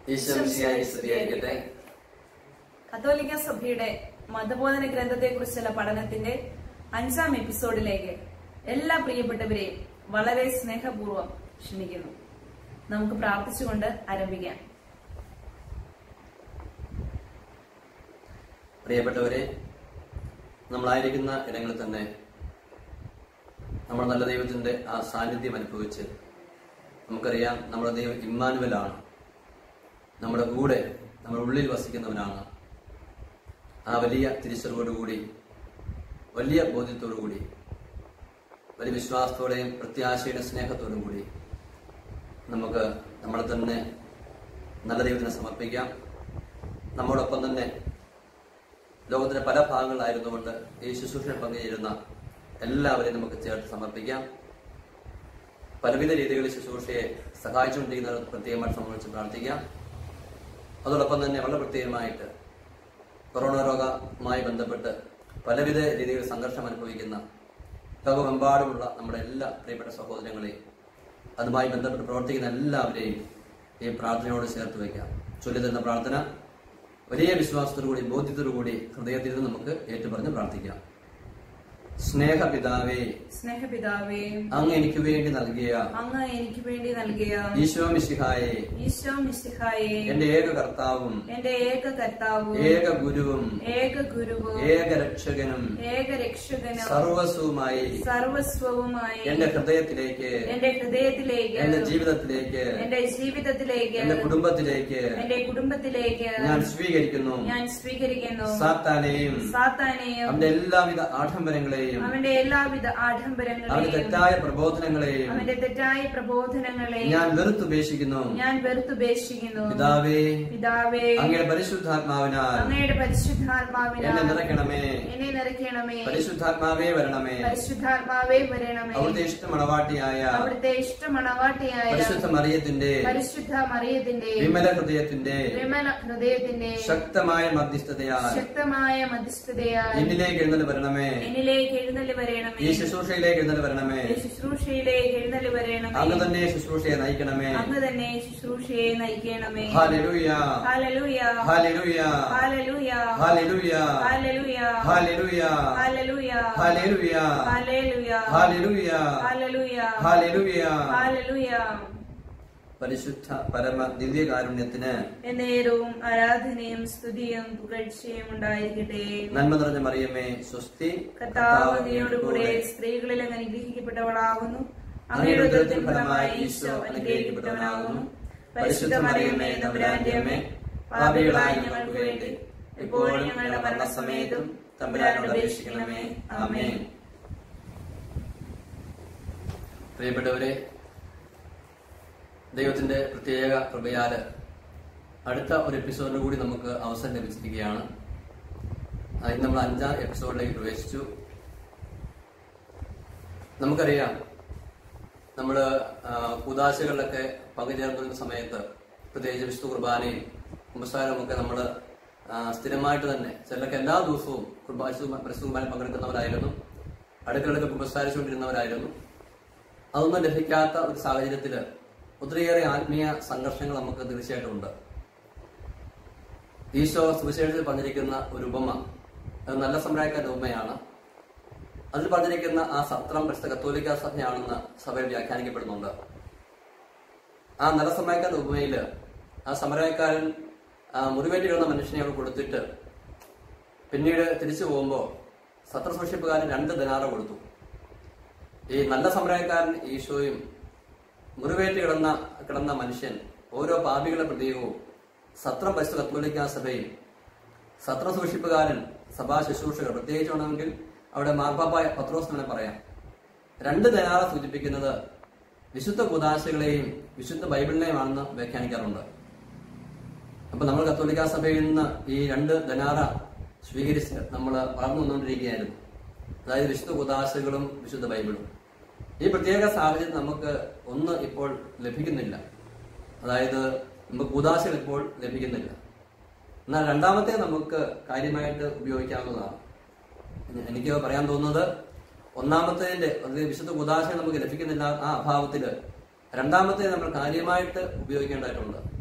ഈശ്വരശിയായി സ്തുതിയായിരിക്കട്ടെ കത്തോലിക്ക സഭയുടെ മതബോധന ഗ്രന്ഥത്തെക്കുറിച്ചുള്ള പഠനത്തിന്റെ അഞ്ചാം എപ്പിസോഡിലേക്ക് എല്ലാ പ്രിയപ്പെട്ടവരെയും വളരെ സ്നേഹപൂർവ്വം ക്ഷണിക്കുന്നു നമുക്ക് പ്രാർത്ഥിച്ചുകൊണ്ട് ആരംഭിക്കാം പ്രിയപ്പെട്ടവരെ നമ്മളായിരിക്കുന്ന ഇടങ്ങളിൽ തന്നെ നമ്മുടെ നല്ല ദൈവത്തിന്റെ ആ സാന്നിധ്യം അനുഭവിച്ച് നമുക്കറിയാം നമ്മുടെ ദൈവം ഇമ്മാനുവലാണ് നമ്മുടെ കൂടെ നമ്മുടെ ഉള്ളിൽ വസിക്കുന്നവനാണ് ആ വലിയ തിരിച്ചറിവോടുകൂടി വലിയ ബോധ്യത്തോടുകൂടി വലിയ വിശ്വാസത്തോടെയും പ്രത്യാശയുടെ സ്നേഹത്തോടും കൂടി നമുക്ക് നമ്മളെ തന്നെ നല്ല ദൈവത്തിന് സമർപ്പിക്കാം നമ്മോടൊപ്പം തന്നെ ലോകത്തിന്റെ പല ഭാഗങ്ങളിലായിരുന്നുകൊണ്ട് ഈ ശുശ്രൂഷയിൽ പങ്കുചേരുന്ന എല്ലാവരെയും നമുക്ക് ചേർത്ത് സമർപ്പിക്കാം പലവിധ രീതികളിൽ ശുശ്രൂഷയെ സഹായിച്ചുകൊണ്ടിരിക്കുന്നവർ പ്രത്യേകമായിട്ട് സംബന്ധിച്ച് പ്രാർത്ഥിക്കാം അതോടൊപ്പം തന്നെ വളരെ പ്രത്യേകമായിട്ട് കൊറോണ രോഗവുമായി ബന്ധപ്പെട്ട് പലവിധ രീതിയിൽ സംഘർഷം അനുഭവിക്കുന്ന ലോകമെമ്പാടുമുള്ള നമ്മുടെ എല്ലാ പ്രിയപ്പെട്ട സഹോദരങ്ങളെയും അതുമായി ബന്ധപ്പെട്ട് പ്രവർത്തിക്കുന്ന എല്ലാവരെയും ഈ പ്രാർത്ഥനയോട് ചേർത്ത് വയ്ക്കാം ചൊല്ലി തരുന്ന പ്രാർത്ഥന വലിയ വിശ്വാസത്തോടുകൂടി ബോധ്യത്തോടുകൂടി ഹൃദയത്തിൽ നിന്ന് നമുക്ക് ഏറ്റുപറഞ്ഞ് പ്രാർത്ഥിക്കാം സ്നേഹപിതാവേ സ്നേഹപിതാവേ അങ്ങ് എനിക്ക് വേണ്ടി നൽകിയ അങ്ങ് എനിക്ക് വേണ്ടി നൽകിയ ഈശോ മിശിഹായെ ഈശോ മിശിഹായെ എന്റെ ഏക കർത്താവും എന്റെ ഏക കർത്താവും ഏക ഗുരുവും ഏക ഗുരുവും ഏക രക്ഷകനും ഏക രക്ഷകനും സർവസ്വവുമായി സർവസ്വവുമായി എന്റെ ഹൃദയത്തിലേക്ക് എന്റെ ഹൃദയത്തിലേക്ക് എന്റെ ജീവിതത്തിലേക്ക് എന്റെ ജീവിതത്തിലേക്ക് എന്റെ കുടുംബത്തിലേക്ക് എന്റെ കുടുംബത്തിലേക്ക് ഞാൻ സ്വീകരിക്കുന്നു ഞാൻ സ്വീകരിക്കുന്നു സാത്താനെയും സാത്താനെയും അവന്റെ എല്ലാവിധ ആഡംബരങ്ങളെയും അവന്റെ എല്ലാവിധ അവന്റെ ആഡംബരങ്ങളെയും തെറ്റായ പ്രബോധനങ്ങളെയും അവന്റെ തെറ്റായ പ്രബോധനങ്ങളെയും ഞാൻ വെറുത്തുപേക്ഷിക്കുന്നു ഞാൻ വെറുത്തുപേക്ഷിക്കുന്നു പിതാവേ പിതാവേ അങ്ങയുടെ പരിശുദ്ധാത്മാവിനാൽ അങ്ങയുടെ എന്നെ പരിശുദ്ധാത്മാവിനാൽ നിറയ്ക്കണമേ എന്നെ നിറയ്ക്കണമേ പരിശുദ്ധാത്മാവേ വരണമേ പരിശുദ്ധാത്മാവേ വരണമേ അവിടുത്തെ ഇഷ്ടമണവാട്ടിയായ അവിടുത്തെ ഇഷ്ടമണവാട്ടിയായ പരിശുദ്ധ മറിയത്തിന്റെ പരിശുദ്ധ മറിയത്തിന്റെ വിമല ഹൃദയത്തിന്റെ വിമല ഹൃദയത്തിന്റെ ശക്തമായ മധ്യസ്ഥതയാൽ ശക്തമായ മധ്യസ്ഥതയാൽ എന്നിലേക്ക് എഴുന്നള്ളി വരണമേ എന്നിലേക്ക് എഴുന്നള്ളി വരണമേ ഈ ശുശ്രൂഷയിലേക്ക് എഴുന്നള്ളി വരണമേ ഈ ശുശ്രൂഷയിലേക്ക് എഴുന്നള്ളി വരണമേ അങ്ങ് തന്നെ ശുശ്രൂഷയെ നയിക്കണമേ അങ്ങ് തന്നെ ശുശ്രൂഷയെ നയിക്കണമേ ഹാലലൂയ ഹാലലൂയ ഹാലലൂയ ഹാലലൂയ ഹാലലൂയ ഹാലലൂയ ഹാലലൂയ ഹാലലൂയ ഹാലലൂയ ഹാലലൂയ ഹാലലൂയ ഹാലലൂയ ഹാലലൂയ ഹാലലൂയ പരിശുദ്ധ പരമ ദിവ്യകാരുണ്യത്തിന് എന്നേരവും ആരാധനയും സ്തുതിയും പുകഴ്ചയും ഉണ്ടായിരിക്കട്ടെ നന്മ നിറഞ്ഞ മറിയമേ സ്വസ്തി കർത്താവ് നീയോടുകൂടെ സ്ത്രീകളിൽ അങ്ങ് അനുഗ്രഹിക്കപ്പെട്ടവളാകുന്നു അങ്ങയുടെ ഉദരത്തിൻ ഫലമായി ഈശോ അനുഗ്രഹിക്കപ്പെട്ടവനാകുന്നു പരിശുദ്ധ മറിയമ്മേ തമ്പുരാന്റെ അമ്മേ പാപികളായ ഞങ്ങൾക്ക് വേണ്ടി എപ്പോഴും ഞങ്ങളുടെ മരണസമയത്തും തമ്പുരാനോട് അപേക്ഷിക്കണമേ ആമേൻ പ്രിയപ്പെട്ടവരെ ദൈവത്തിന്റെ പ്രത്യേക കൃപയാല് അടുത്ത ഒരു എപ്പിസോഡിന് കൂടി നമുക്ക് അവസരം ലഭിച്ചിരിക്കുകയാണ് അതിന് നമ്മൾ അഞ്ചാം എപ്പിസോഡിലേക്ക് പ്രവേശിച്ചു നമുക്കറിയാം നമ്മൾ കുദാശകളിലൊക്കെ പങ്കുചേർന്നിരുന്ന സമയത്ത് പ്രത്യേകിച്ച് വിശുദ്ധ കുർബാനയും കുമ്പസാരവും ഒക്കെ നമ്മൾ സ്ഥിരമായിട്ട് തന്നെ ചിലർക്ക് എല്ലാ ദിവസവും കുർബാന പരിശുദ്ധ കുർബാന പങ്കെടുക്കുന്നവരായിരുന്നു അടുക്കളൊക്കെ കുമ്പസാരിച്ചുകൊണ്ടിരുന്നവരായിരുന്നു അതൊന്നും ലഭിക്കാത്ത ഒരു സാഹചര്യത്തിൽ ഒത്തിരിയേറെ ആത്മീയ സംഘർഷങ്ങൾ നമുക്ക് തീർച്ചയായിട്ടും ഉണ്ട് ഈശോ സുവിശേഷത്തിൽ പറഞ്ഞിരിക്കുന്ന ഒരു ഉപമ അത് നല്ല സമ്പ്രദായക്കാരുടെ ഉപമയാണ് അതിൽ പറഞ്ഞിരിക്കുന്ന ആ സത്രം പരിശുദ്ധ കത്തോലിക്ക സഭയാണെന്ന് സഭയിൽ വ്യാഖ്യാനിക്കപ്പെടുന്നുണ്ട് ആ നല്ല സമയക്കാരുടെ ഉപമയില് ആ സമരക്കാരൻ മുറിവേറ്റിടുന്ന മനുഷ്യനെ അവിടെ കൊടുത്തിട്ട് പിന്നീട് തിരിച്ചു പോകുമ്പോൾ സത്ര സൂക്ഷിപ്പുകാരൻ രണ്ട് ദിനാറ കൊടുത്തു ഈ നല്ല സമരക്കാരൻ ഈശോയും മുറിവേറ്റ് കിടന്ന കിടന്ന മനുഷ്യൻ ഓരോ പാപികളുടെ പ്രതീകവും സത്രം പരിശുദ്ധ കത്തോലിക്ക സഭയും സത്ര സൂക്ഷിപ്പുകാരൻ സഭാ ശുശ്രൂഷകർ പ്രത്യേകിച്ചാണെങ്കിൽ അവിടെ മാർപ്പാപ്പായ പത്രോസ് തന്നെ പറയാം രണ്ട് ധനാറ സൂചിപ്പിക്കുന്നത് വിശുദ്ധ കുദാശകളെയും വിശുദ്ധ ബൈബിളിനെയുമാണെന്ന് വ്യാഖ്യാനിക്കാറുണ്ട് അപ്പൊ നമ്മൾ കത്തോലിക്ക സഭയിൽ നിന്ന് ഈ രണ്ട് ധനാറ സ്വീകരിച്ച് നമ്മൾ വളർന്നു വന്നുകൊണ്ടിരിക്കുകയായിരുന്നു അതായത് വിശുദ്ധ കുദാശകളും വിശുദ്ധ ബൈബിളും ഈ പ്രത്യേക സാഹചര്യം നമുക്ക് ഒന്ന് ഇപ്പോൾ ലഭിക്കുന്നില്ല അതായത് നമുക്ക് കുദാശകൾ ഇപ്പോൾ ലഭിക്കുന്നില്ല എന്നാൽ രണ്ടാമത്തെ നമുക്ക് കാര്യമായിട്ട് ഉപയോഗിക്കാവുന്നതാണ് എനിക്ക് പറയാൻ തോന്നുന്നത് ഒന്നാമത്തേതിന്റെ അതായത് വിശുദ്ധ കുദാശ നമുക്ക് ലഭിക്കുന്നില്ല ആ അഭാവത്തില് രണ്ടാമത്തെ നമ്മൾ കാര്യമായിട്ട് ഉപയോഗിക്കേണ്ടതായിട്ടുണ്ട്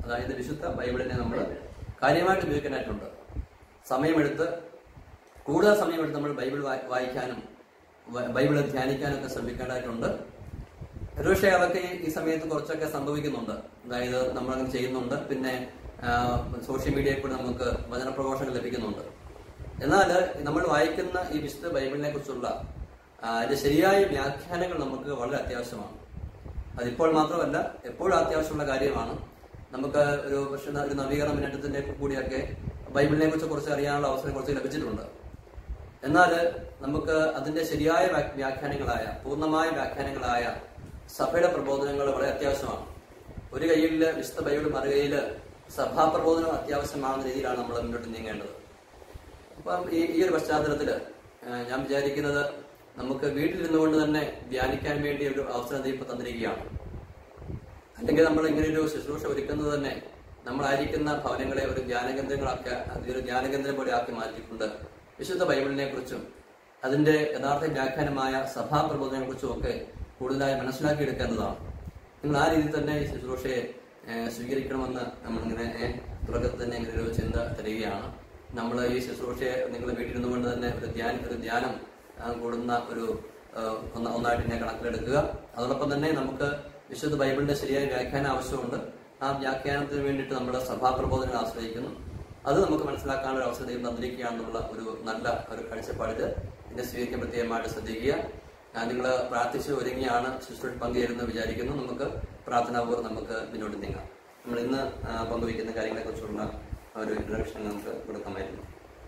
അതായത് വിശുദ്ധ ബൈബിളിനെ നമ്മൾ കാര്യമായിട്ട് ഉപയോഗിക്കാനായിട്ടുണ്ട് സമയമെടുത്ത് കൂടുതൽ സമയമെടുത്ത് നമ്മൾ ബൈബിൾ വായി- വായിക്കാനും വ- ബൈബിൾ ധ്യാനിക്കാനും ഒക്കെ ശ്രമിക്കേണ്ടതായിട്ടുണ്ട് ഒരുപക്ഷെ അതൊക്കെ ഈ- ഈ സമയത്ത് കുറച്ചൊക്കെ സംഭവിക്കുന്നുണ്ട് അതായത് നമ്മളങ്ങനെ ചെയ്യുന്നുണ്ട് പിന്നെ സോഷ്യൽ മീഡിയയിൽ കൂടി നമുക്ക് വചനപ്രഘോഷങ്ങൾ ലഭിക്കുന്നുണ്ട് എന്നാൽ നമ്മൾ വായിക്കുന്ന ഈ വിശുദ്ധ ബൈബിളിനെ കുറിച്ചുള്ള ആ, അതിന്റെ ശരിയായ വ്യാഖ്യാനങ്ങൾ നമുക്ക് വളരെ അത്യാവശ്യമാണ് അതിപ്പോൾ മാത്രമല്ല എപ്പോഴും അത്യാവശ്യമുള്ള കാര്യമാണ് നമുക്ക് ഒരു പക്ഷേ ഒരു നവീകരണ മുന്നേറ്റത്തിന്റെ കൂടിയൊക്കെ ബൈബിളിനെ കുറിച്ച് കുറച്ച് അറിയാനുള്ള അവസരം കുറച്ച് ലഭിച്ചിട്ടുണ്ട് എന്നാൽ നമുക്ക് അതിന്റെ ശരിയായ വ്യാ- വ്യാഖ്യാനങ്ങളായ പൂർണ്ണമായ വ്യാഖ്യാനങ്ങളായ സഭയുടെ പ്രബോധനങ്ങൾ വളരെ അത്യാവശ്യമാണ് ഒരു കയ്യിൽ വിശുദ്ധ ബൈബിൾ മറുകയിൽ സഭാ പ്രബോധനം അത്യാവശ്യമാകുന്ന രീതിയിലാണ് നമ്മൾ മുന്നോട്ട് നീങ്ങേണ്ടത് അപ്പം ഈ ഈ ഒരു പശ്ചാത്തലത്തിൽ ഞാൻ വിചാരിക്കുന്നത് നമുക്ക് വീട്ടിലിരുന്നു കൊണ്ട് തന്നെ ധ്യാനിക്കാൻ വേണ്ടി ഒരു അവസരം ദൈവം തന്നിരിക്കുകയാണ് അല്ലെങ്കിൽ നമ്മൾ ഇങ്ങനെ ഒരു ശുശ്രൂഷ ഒരുക്കുന്നത് തന്നെ നമ്മളായിരിക്കുന്ന ഭവനങ്ങളെ ഒരു ധ്യാനകേന്ദ്രങ്ങളാക്കി ഒരു ധ്യാനകേന്ദ്രം പോലെ ആക്കി മാറ്റിക്കൊണ്ട് വിശുദ്ധ ബൈബിളിനെ കുറിച്ചും അതിന്റെ യഥാർത്ഥ വ്യാഖ്യാനമായ സഭാ പ്രബോധനങ്ങളെ കുറിച്ചും ഒക്കെ കൂടുതലായി മനസ്സിലാക്കിയെടുക്കേണ്ടതാണ് നിങ്ങൾ ആ രീതിയിൽ തന്നെ ഈ ശുശ്രൂഷയെ ഏഹ്, സ്വീകരിക്കണമെന്ന് നമ്മളിങ്ങനെ ഏഹ്, തുടക്കത്തിൽ തന്നെ ഇങ്ങനെ ഒരു ചിന്ത തരികയാണ് നമ്മൾ ഈ ശുശ്രൂഷയെ നിങ്ങൾ വീട്ടിലിരുന്നു കൊണ്ട് തന്നെ ഒരു ധ്യാന ഒരു ധ്യാനം ആ, കൂടുന്ന ഒരു ഏഹ്, ഒന്ന് ഒന്നായിട്ട് ഇതിനെ കണക്കിലെടുക്കുക അതോടൊപ്പം തന്നെ നമുക്ക് വിശുദ്ധ ബൈബിളിന്റെ ശരിയായ വ്യാഖ്യാനം ആവശ്യമുണ്ട് ആ വ്യാഖ്യാനത്തിന് വേണ്ടിയിട്ട് നമ്മൾ സഭാപ്രബോധനങ്ങൾ ആശ്രയിക്കുന്നു അത് നമുക്ക് മനസ്സിലാക്കാനുള്ള ഒരു അവസരം ദൈവം തന്നിരിക്കുകയാണെന്നുള്ള ഒരു നല്ല ഒരു കാഴ്ചപ്പാടിൽ ഇതിനെ സ്വീകരിക്കാൻ പ്രത്യേകമായിട്ട് ശ്രദ്ധിക്കുക നിങ്ങൾ പ്രാർത്ഥിച്ച് ഒരുങ്ങിയാണ് ശുശ്രൂഷ പങ്കുചേരുന്നത് വിചാരിക്കുന്നു നമുക്ക് പ്രാർത്ഥനാപൂർവ്വം നമുക്ക് മുന്നോട്ട് നീങ്ങാം നമ്മൾ ഇന്ന് ആ, പങ്കുവയ്ക്കുന്ന കാര്യങ്ങളെ കുറിച്ചുള്ള ഒരു ഇൻട്രഡക്ഷൻ നമുക്ക് കൊടുക്കാമായിരുന്നു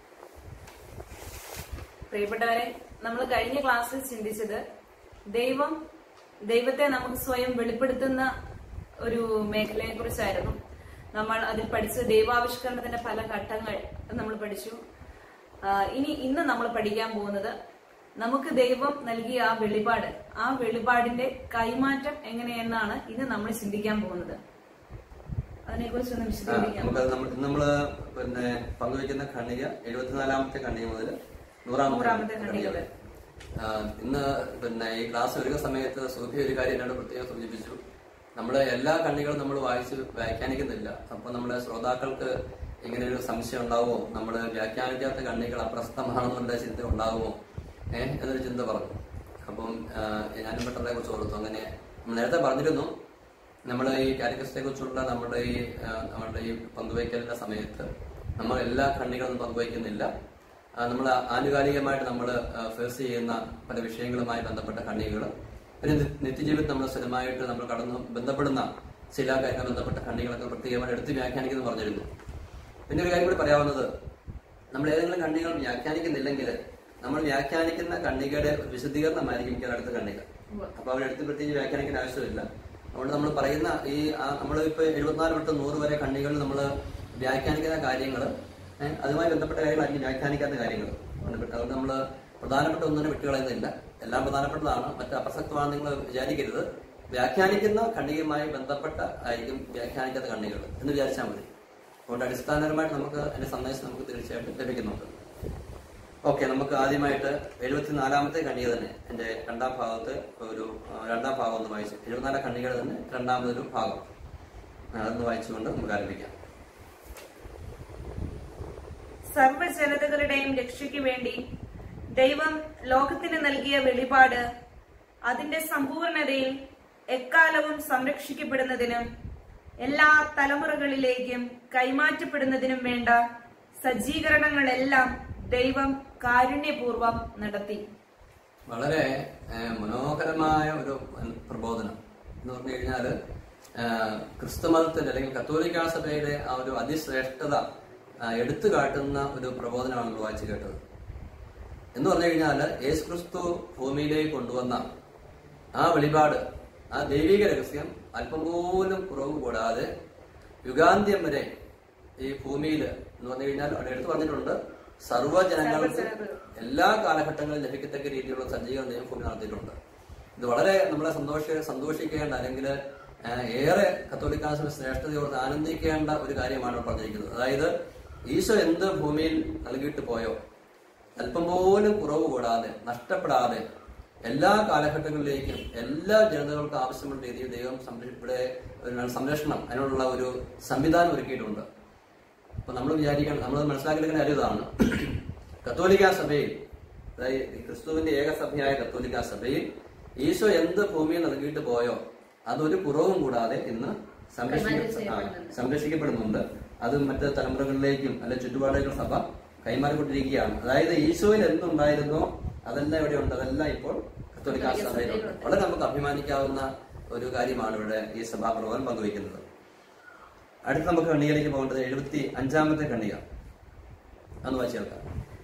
പ്രിയപ്പെട്ടവരെ നമ്മൾ കഴിഞ്ഞ ക്ലാസ്സിൽ ചിന്തിച്ചത് ദൈവം ദൈവത്തെ നമുക്ക് സ്വയം വെളിപ്പെടുത്തുന്ന ഒരു മേഖലയെ കുറിച്ചായിരുന്നു നമ്മൾ അതിൽ പഠിച്ച ദൈവാവിഷ്കരണത്തിന്റെ പല ഘട്ടങ്ങൾ നമ്മൾ പഠിച്ചു ആ, ഇനി ഇന്ന് നമ്മൾ പഠിക്കാൻ പോകുന്നത് നമുക്ക് ദൈവം നൽകിയ ആ വെളിപാട് ആ വെളിപാടിന്റെ കൈമാറ്റം എങ്ങനെയെന്നാണ് ഇന്ന് നമ്മൾ ചിന്തിക്കാൻ പോകുന്നത് അതിനെക്കുറിച്ചൊന്ന് ആ, വിശദീകരിക്കാം നമുക്ക് നമ്മൾ ഇന്ന് നമ്മള് പിന്നെ പങ്കുവയ്ക്കുന്ന ഖണ്ഡിക എഴുപത്തിനാലാമത്തെ ഖണ്ഡിക മുതൽ നൂറാമത്തെ നൂറാമത്തെ ഖണ്ഡിക വരെ. ആ, ഇന്ന് പിന്നെ ഈ ക്ലാസ് ഒരുക്കുന്ന സമയത്ത് സുഖി ഒരു കാര്യം എന്നോട് പ്രത്യേകം സൂചിപ്പിച്ചു നമ്മള് എല്ലാ കണ്ണികളും നമ്മൾ വായിച്ച് വ്യാഖ്യാനിക്കുന്നില്ല അപ്പൊ നമ്മുടെ ശ്രോതാക്കൾക്ക് ഇങ്ങനെ ഒരു സംശയം ഉണ്ടാവുമോ നമ്മൾ വ്യാഖ്യാനിക്കാത്ത കണ്ണികൾ അപ്രസക്തമാണെന്നുള്ള ചിന്ത ഉണ്ടാവുമോ ഏഹ് എന്നൊരു ചിന്ത പറഞ്ഞു അപ്പം ആ, ഞാനും പെട്ടെന്നെ കുറിച്ച് ഓർത്തു അങ്ങനെ നമ്മൾ നേരത്തെ പറഞ്ഞിരുന്നു നമ്മൾ ഈ കാലിക്കസിനെ കുറിച്ചുള്ള നമ്മുടെ ഈ ആ, നമ്മുടെ ഈ പങ്കുവയ്ക്കലിന്റെ സമയത്ത് നമ്മൾ എല്ലാ കണ്ണികളും പങ്കുവയ്ക്കുന്നില്ല നമ്മൾ ആനുകാലികമായിട്ട് നമ്മൾ ഫേസ് ചെയ്യുന്ന പല വിഷയങ്ങളുമായി ബന്ധപ്പെട്ട കണ്ണികൾ പിന്നെ നി- നിത്യജീവിതത്തിൽ നമ്മൾ സ്ഥിരമായിട്ട് നമ്മൾ കടന്നു ബന്ധപ്പെടുന്ന ചില കാര്യങ്ങൾ ബന്ധപ്പെട്ട കണ്ണികളൊക്കെ പ്രത്യേകമായിട്ട് എടുത്ത് വ്യാഖ്യാനിക്കുന്നു പറഞ്ഞിരുന്നു പിന്നെ ഒരു കാര്യം കൂടി പറയാവുന്നത് നമ്മൾ ഏതെങ്കിലും കണ്ണികൾ വ്യാഖ്യാനിക്കുന്നില്ലെങ്കിൽ നമ്മൾ വ്യാഖ്യാനിക്കുന്ന കണ്ണികയുടെ വിശദീകരണമായിരിക്കും മിക്കവാറും അടുത്ത കണ്ണിക അപ്പൊ അവരെടുത്ത് പ്രത്യേകിച്ച് വ്യാഖ്യാനിക്കേണ്ട ആവശ്യമില്ല അതുകൊണ്ട് നമ്മൾ പറയുന്ന ഈ നമ്മൾ ഇപ്പൊ എഴുപത്തിനാല് തൊട്ട് നൂറ് വരെ കണ്ണികളിൽ നമ്മൾ വ്യാഖ്യാനിക്കുന്ന കാര്യങ്ങൾ അതുമായി ബന്ധപ്പെട്ട കാര്യങ്ങളായിരിക്കും വ്യാഖ്യാനിക്കാത്ത കാര്യങ്ങൾ അതുകൊണ്ട് നമ്മൾ പ്രധാനപ്പെട്ട ഒന്നിനെ വിട്ടുകളയുന്നില്ല എല്ലാം പ്രധാനപ്പെട്ടതാണ് മറ്റ് അപ്രസക്തമാണെന്ന് നിങ്ങൾ വിചാരിക്കരുത് വ്യാഖ്യാനിക്കുന്ന ഖണ്ഡികയുമായി ബന്ധപ്പെട്ട ആയിരിക്കും വ്യാഖ്യാനിക്കാത്ത കണ്ണികൾ എന്ന് വിചാരിച്ചാൽ മതി അതുകൊണ്ട് അടിസ്ഥാനപരമായിട്ട് നമുക്ക് അതിന്റെ സന്ദേശം നമുക്ക് തീർച്ചയായിട്ടും ലഭിക്കുന്നുണ്ട് ഓക്കെ നമുക്ക് ആദ്യമായിട്ട് എഴുപത്തിനാലാമത്തെ കണ്ണിക തന്നെ എന്റെ രണ്ടാം ഭാഗത്ത് ഒരു ആ, രണ്ടാം ഭാഗം ഒന്ന് വായിച്ചു എഴുപത്തിനാല് കണ്ണികൾ തന്നെ രണ്ടാമതൊരു ഭാഗം ആ, അതൊന്ന് വായിച്ചുകൊണ്ട് നമുക്ക് ആരംഭിക്കാം സർവ്വജനതകളുടെയും രക്ഷയ്ക്ക് വേണ്ടി ദൈവം ലോകത്തിന് നൽകിയ വെളിപാട് അതിന്റെ സമ്പൂർണതയിൽ എക്കാലവും സംരക്ഷിക്കപ്പെടുന്നതിനും എല്ലാ തലമുറകളിലേക്കും കൈമാറ്റപ്പെടുന്നതിനും വേണ്ട സജ്ജീകരണങ്ങളെല്ലാം ദൈവം കാരുണ്യപൂർവം നടത്തി വളരെ ഏഹ്, മനോഹരമായ ഒരു ഉം, പ്രബോധനം എന്ന് പറഞ്ഞു കഴിഞ്ഞാല് ഏഹ്, ക്രിസ്തുമതത്തിന്റെ അല്ലെങ്കിൽ കത്തോലിക്ക സഭയുടെ ആ ഒരു അതിശ്രേഷ്ഠത ആ, എടുത്തു കാട്ടുന്ന ഒരു പ്രബോധനമാണ് നമ്മൾ വായിച്ചു കേട്ടത് എന്ന് പറഞ്ഞു കഴിഞ്ഞാല് യേശു ക്രിസ്തു ഭൂമിയിലേക്ക് കൊണ്ടുവന്ന ആ വെളിപാട് ആ ദൈവിക രഹസ്യം അല്പം പോലും കുറവ് കൂടാതെ യുഗാന്ത്യം വരെ ഈ ഭൂമിയിൽ എന്ന് പറഞ്ഞു കഴിഞ്ഞാൽ അവിടെ എടുത്തു പറഞ്ഞിട്ടുണ്ട് സർവ്വജനങ്ങൾക്ക് എല്ലാ കാലഘട്ടങ്ങളിലും ലഭിക്കത്തക്ക രീതിയിലുള്ള സജ്ജീകരണം ദൈവം ഭൂമി നടത്തിയിട്ടുണ്ട് ഇത് വളരെ നമ്മളെ സന്തോഷ സന്തോഷിക്കേണ്ട അല്ലെങ്കിൽ ഏറെ കത്തോലിക്കാസ ശ്രേഷ്ഠതയോട് ആനന്ദിക്കേണ്ട ഒരു കാര്യമാണ് ഇവിടെ പറഞ്ഞിരിക്കുന്നത് അതായത് ഈശോ എന്ത് ഭൂമിയിൽ നൽകിയിട്ട് പോയോ അല്പം പോലും കുറവ് കൂടാതെ നഷ്ടപ്പെടാതെ എല്ലാ കാലഘട്ടങ്ങളിലേക്കും എല്ലാ ജനതകൾക്കും ആവശ്യമുള്ള രീതിയിൽ ദൈവം സംര- ഇവിടെ ഒരു സംരക്ഷണം അതിനുള്ള ഒരു സംവിധാനം ഒരുക്കിയിട്ടുണ്ട് അപ്പൊ നമ്മൾ വിചാരിക്കണം നമ്മൾ മനസ്സിലാക്കിയിരിക്കുന്ന കാര്യം ഇതാണ് കത്തോലിക്ക സഭയിൽ അതായത് ക്രിസ്തുവിന്റെ ഏകസഭയായ കത്തോലിക്ക സഭയിൽ ഈശോ എന്ത് ഭൂമിയിൽ നൽകിയിട്ട് പോയോ അതൊരു കുറവും കൂടാതെ ഇന്ന് സംരക്ഷിക്ക ആ, സംരക്ഷിക്കപ്പെടുന്നുണ്ട് അത് മറ്റ് തലമുറകളിലേക്കും അല്ലെ ചുറ്റുപാടുകൾ സഭ കൈമാറിക്കൊണ്ടിരിക്കുകയാണ് അതായത് ഈശോയിൽ എന്തുണ്ടായിരുന്നോ അതെല്ലാം ഇവിടെ ഉണ്ട് അതെല്ലാം ഇപ്പോൾ കത്തോലിക്ക സഭയിലുണ്ട് വളരെ നമുക്ക് അഭിമാനിക്കാവുന്ന ഒരു കാര്യമാണ് ഇവിടെ ഈ സഭാപ്രവർത്തനം പങ്കുവയ്ക്കുന്നത് അടുത്ത് നമുക്ക് കണ്ണികയിലേക്ക് പോകേണ്ടത് എഴുപത്തി അഞ്ചാമത്തെ കണ്ണിക അന്ന് വായിച്ചു കേൾക്കാം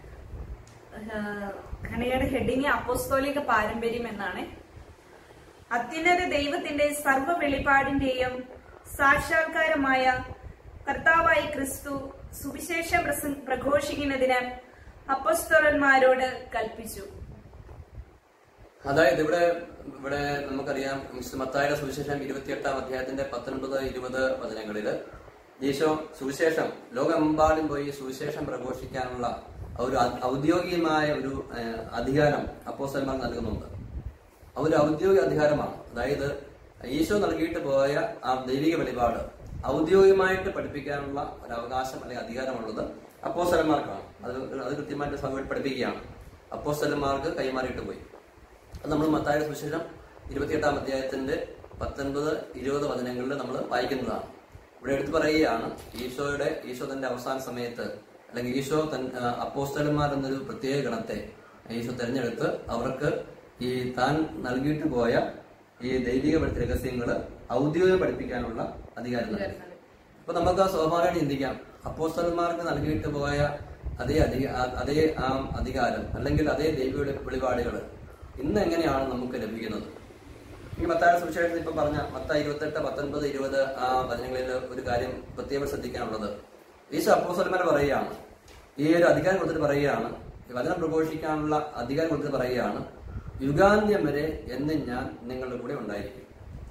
ഖണിയുടെ ഹെഡിങ് അപ്പോസ്തോലിക പാരമ്പര്യം എന്നാണ് അത്യുന്നത ദൈവത്തിന്റെ സർവ്വ വെളിപ്പാടിന്റെയും സാക്ഷാത്കാരമായ കർത്താവായി ക്രിസ്തു സുവിശേഷം പ്രസ- പ്രഘോഷിക്കുന്നതിന് അപ്പോസ്തോലന്മാരോട് കൽപ്പിച്ചു അതായത് ഇവിടെ ഇവിടെ നമുക്കറിയാം മിസ്റ്റർ മത്തായുടെ സുവിശേഷം ഇരുപത്തിയെട്ടാം അധ്യായത്തിന്റെ പത്തൊൻപത് ഇരുപത് വചനങ്ങളില് ഈശോ സുവിശേഷം ലോകമെമ്പാടും പോയി സുവിശേഷം പ്രഘോഷിക്കാനുള്ള ഒരു ഔ- ഔദ്യോഗികമായ ഒരു ഏഹ്, അധികാരം അപ്പോസ്റ്റന്മാർ നൽകുന്നുണ്ട് ആ ഒരു ഔദ്യോഗിക അധികാരമാണ് അതായത് ഈശോ നൽകിയിട്ട് പോയ ആ ദൈവിക വെളിപാട് ഔദ്യോഗികമായിട്ട് പഠിപ്പിക്കാനുള്ള ഒരു അവകാശം അല്ലെങ്കിൽ അധികാരമുള്ളത് അപ്പോസ്റ്റലന്മാർക്കാണ് അത് അത് കൃത്യമായിട്ട് സഭയിൽ പഠിപ്പിക്കുകയാണ് അപ്പോസ്റ്റലന്മാർക്ക് കൈമാറിയിട്ട് പോയി അത് നമ്മൾ മത്തായുടെ സുവിശേഷം ഇരുപത്തിയെട്ടാം അധ്യായത്തിന്റെ പത്തൊൻപത് ഇരുപത് വചനങ്ങളിൽ നമ്മൾ വായിക്കുന്നതാണ് ഇവിടെ എടുത്തു പറയുകയാണ് ഈശോയുടെ ഈശോ തന്റെ അവസാന സമയത്ത് അല്ലെങ്കിൽ ഈശോ തൻ ആ, അപ്പോസ്തലന്മാർ എന്നൊരു പ്രത്യേക ഗണത്തെ ഈശോ തെരഞ്ഞെടുത്ത് അവർക്ക് ഈ താൻ നൽകിയിട്ട് പോയ ഈ ദൈവിക പഠിത്ത രഹസ്യങ്ങള് ഔദ്യോഗിക പഠിപ്പിക്കാനുള്ള അധികാരം നൽകി അപ്പൊ നമുക്ക് സ്വാഭാവികമായിട്ട് ചിന്തിക്കാം അപ്പോസ്തലന്മാർക്ക് നൽകിയിട്ട് പോയ അതേ അധിക ആ- അതേ ആ അധികാരം അല്ലെങ്കിൽ അതേ ദൈവ വെളിപാടുകൾ ഇന്ന് എങ്ങനെയാണ് നമുക്ക് ലഭിക്കുന്നത് ഈ മത്തായ സുവിശേഷത്തിൽ ഇപ്പൊ പറഞ്ഞ മത്ത ഇരുപത്തെട്ട് പത്തൊൻപത് ഇരുപത് ആ വചനങ്ങളിൽ ഒരു കാര്യം പ്രത്യേകം ശ്രദ്ധിക്കാനുള്ളത് ഈശോ അപ്പോസ്തലന്മാരെ പറയുകയാണ് ഈ ഒരു അധികാരം കൊടുത്തിട്ട് പറയുകയാണ് ഈ വചനം പ്രഘോഷിക്കാനുള്ള അധികാരം കൊടുത്തിട്ട് പറയുകയാണ് യുഗാന്ത്യം വരെ എന്ന് ഞാൻ നിങ്ങളുടെ കൂടെ ഉണ്ടായിരിക്കും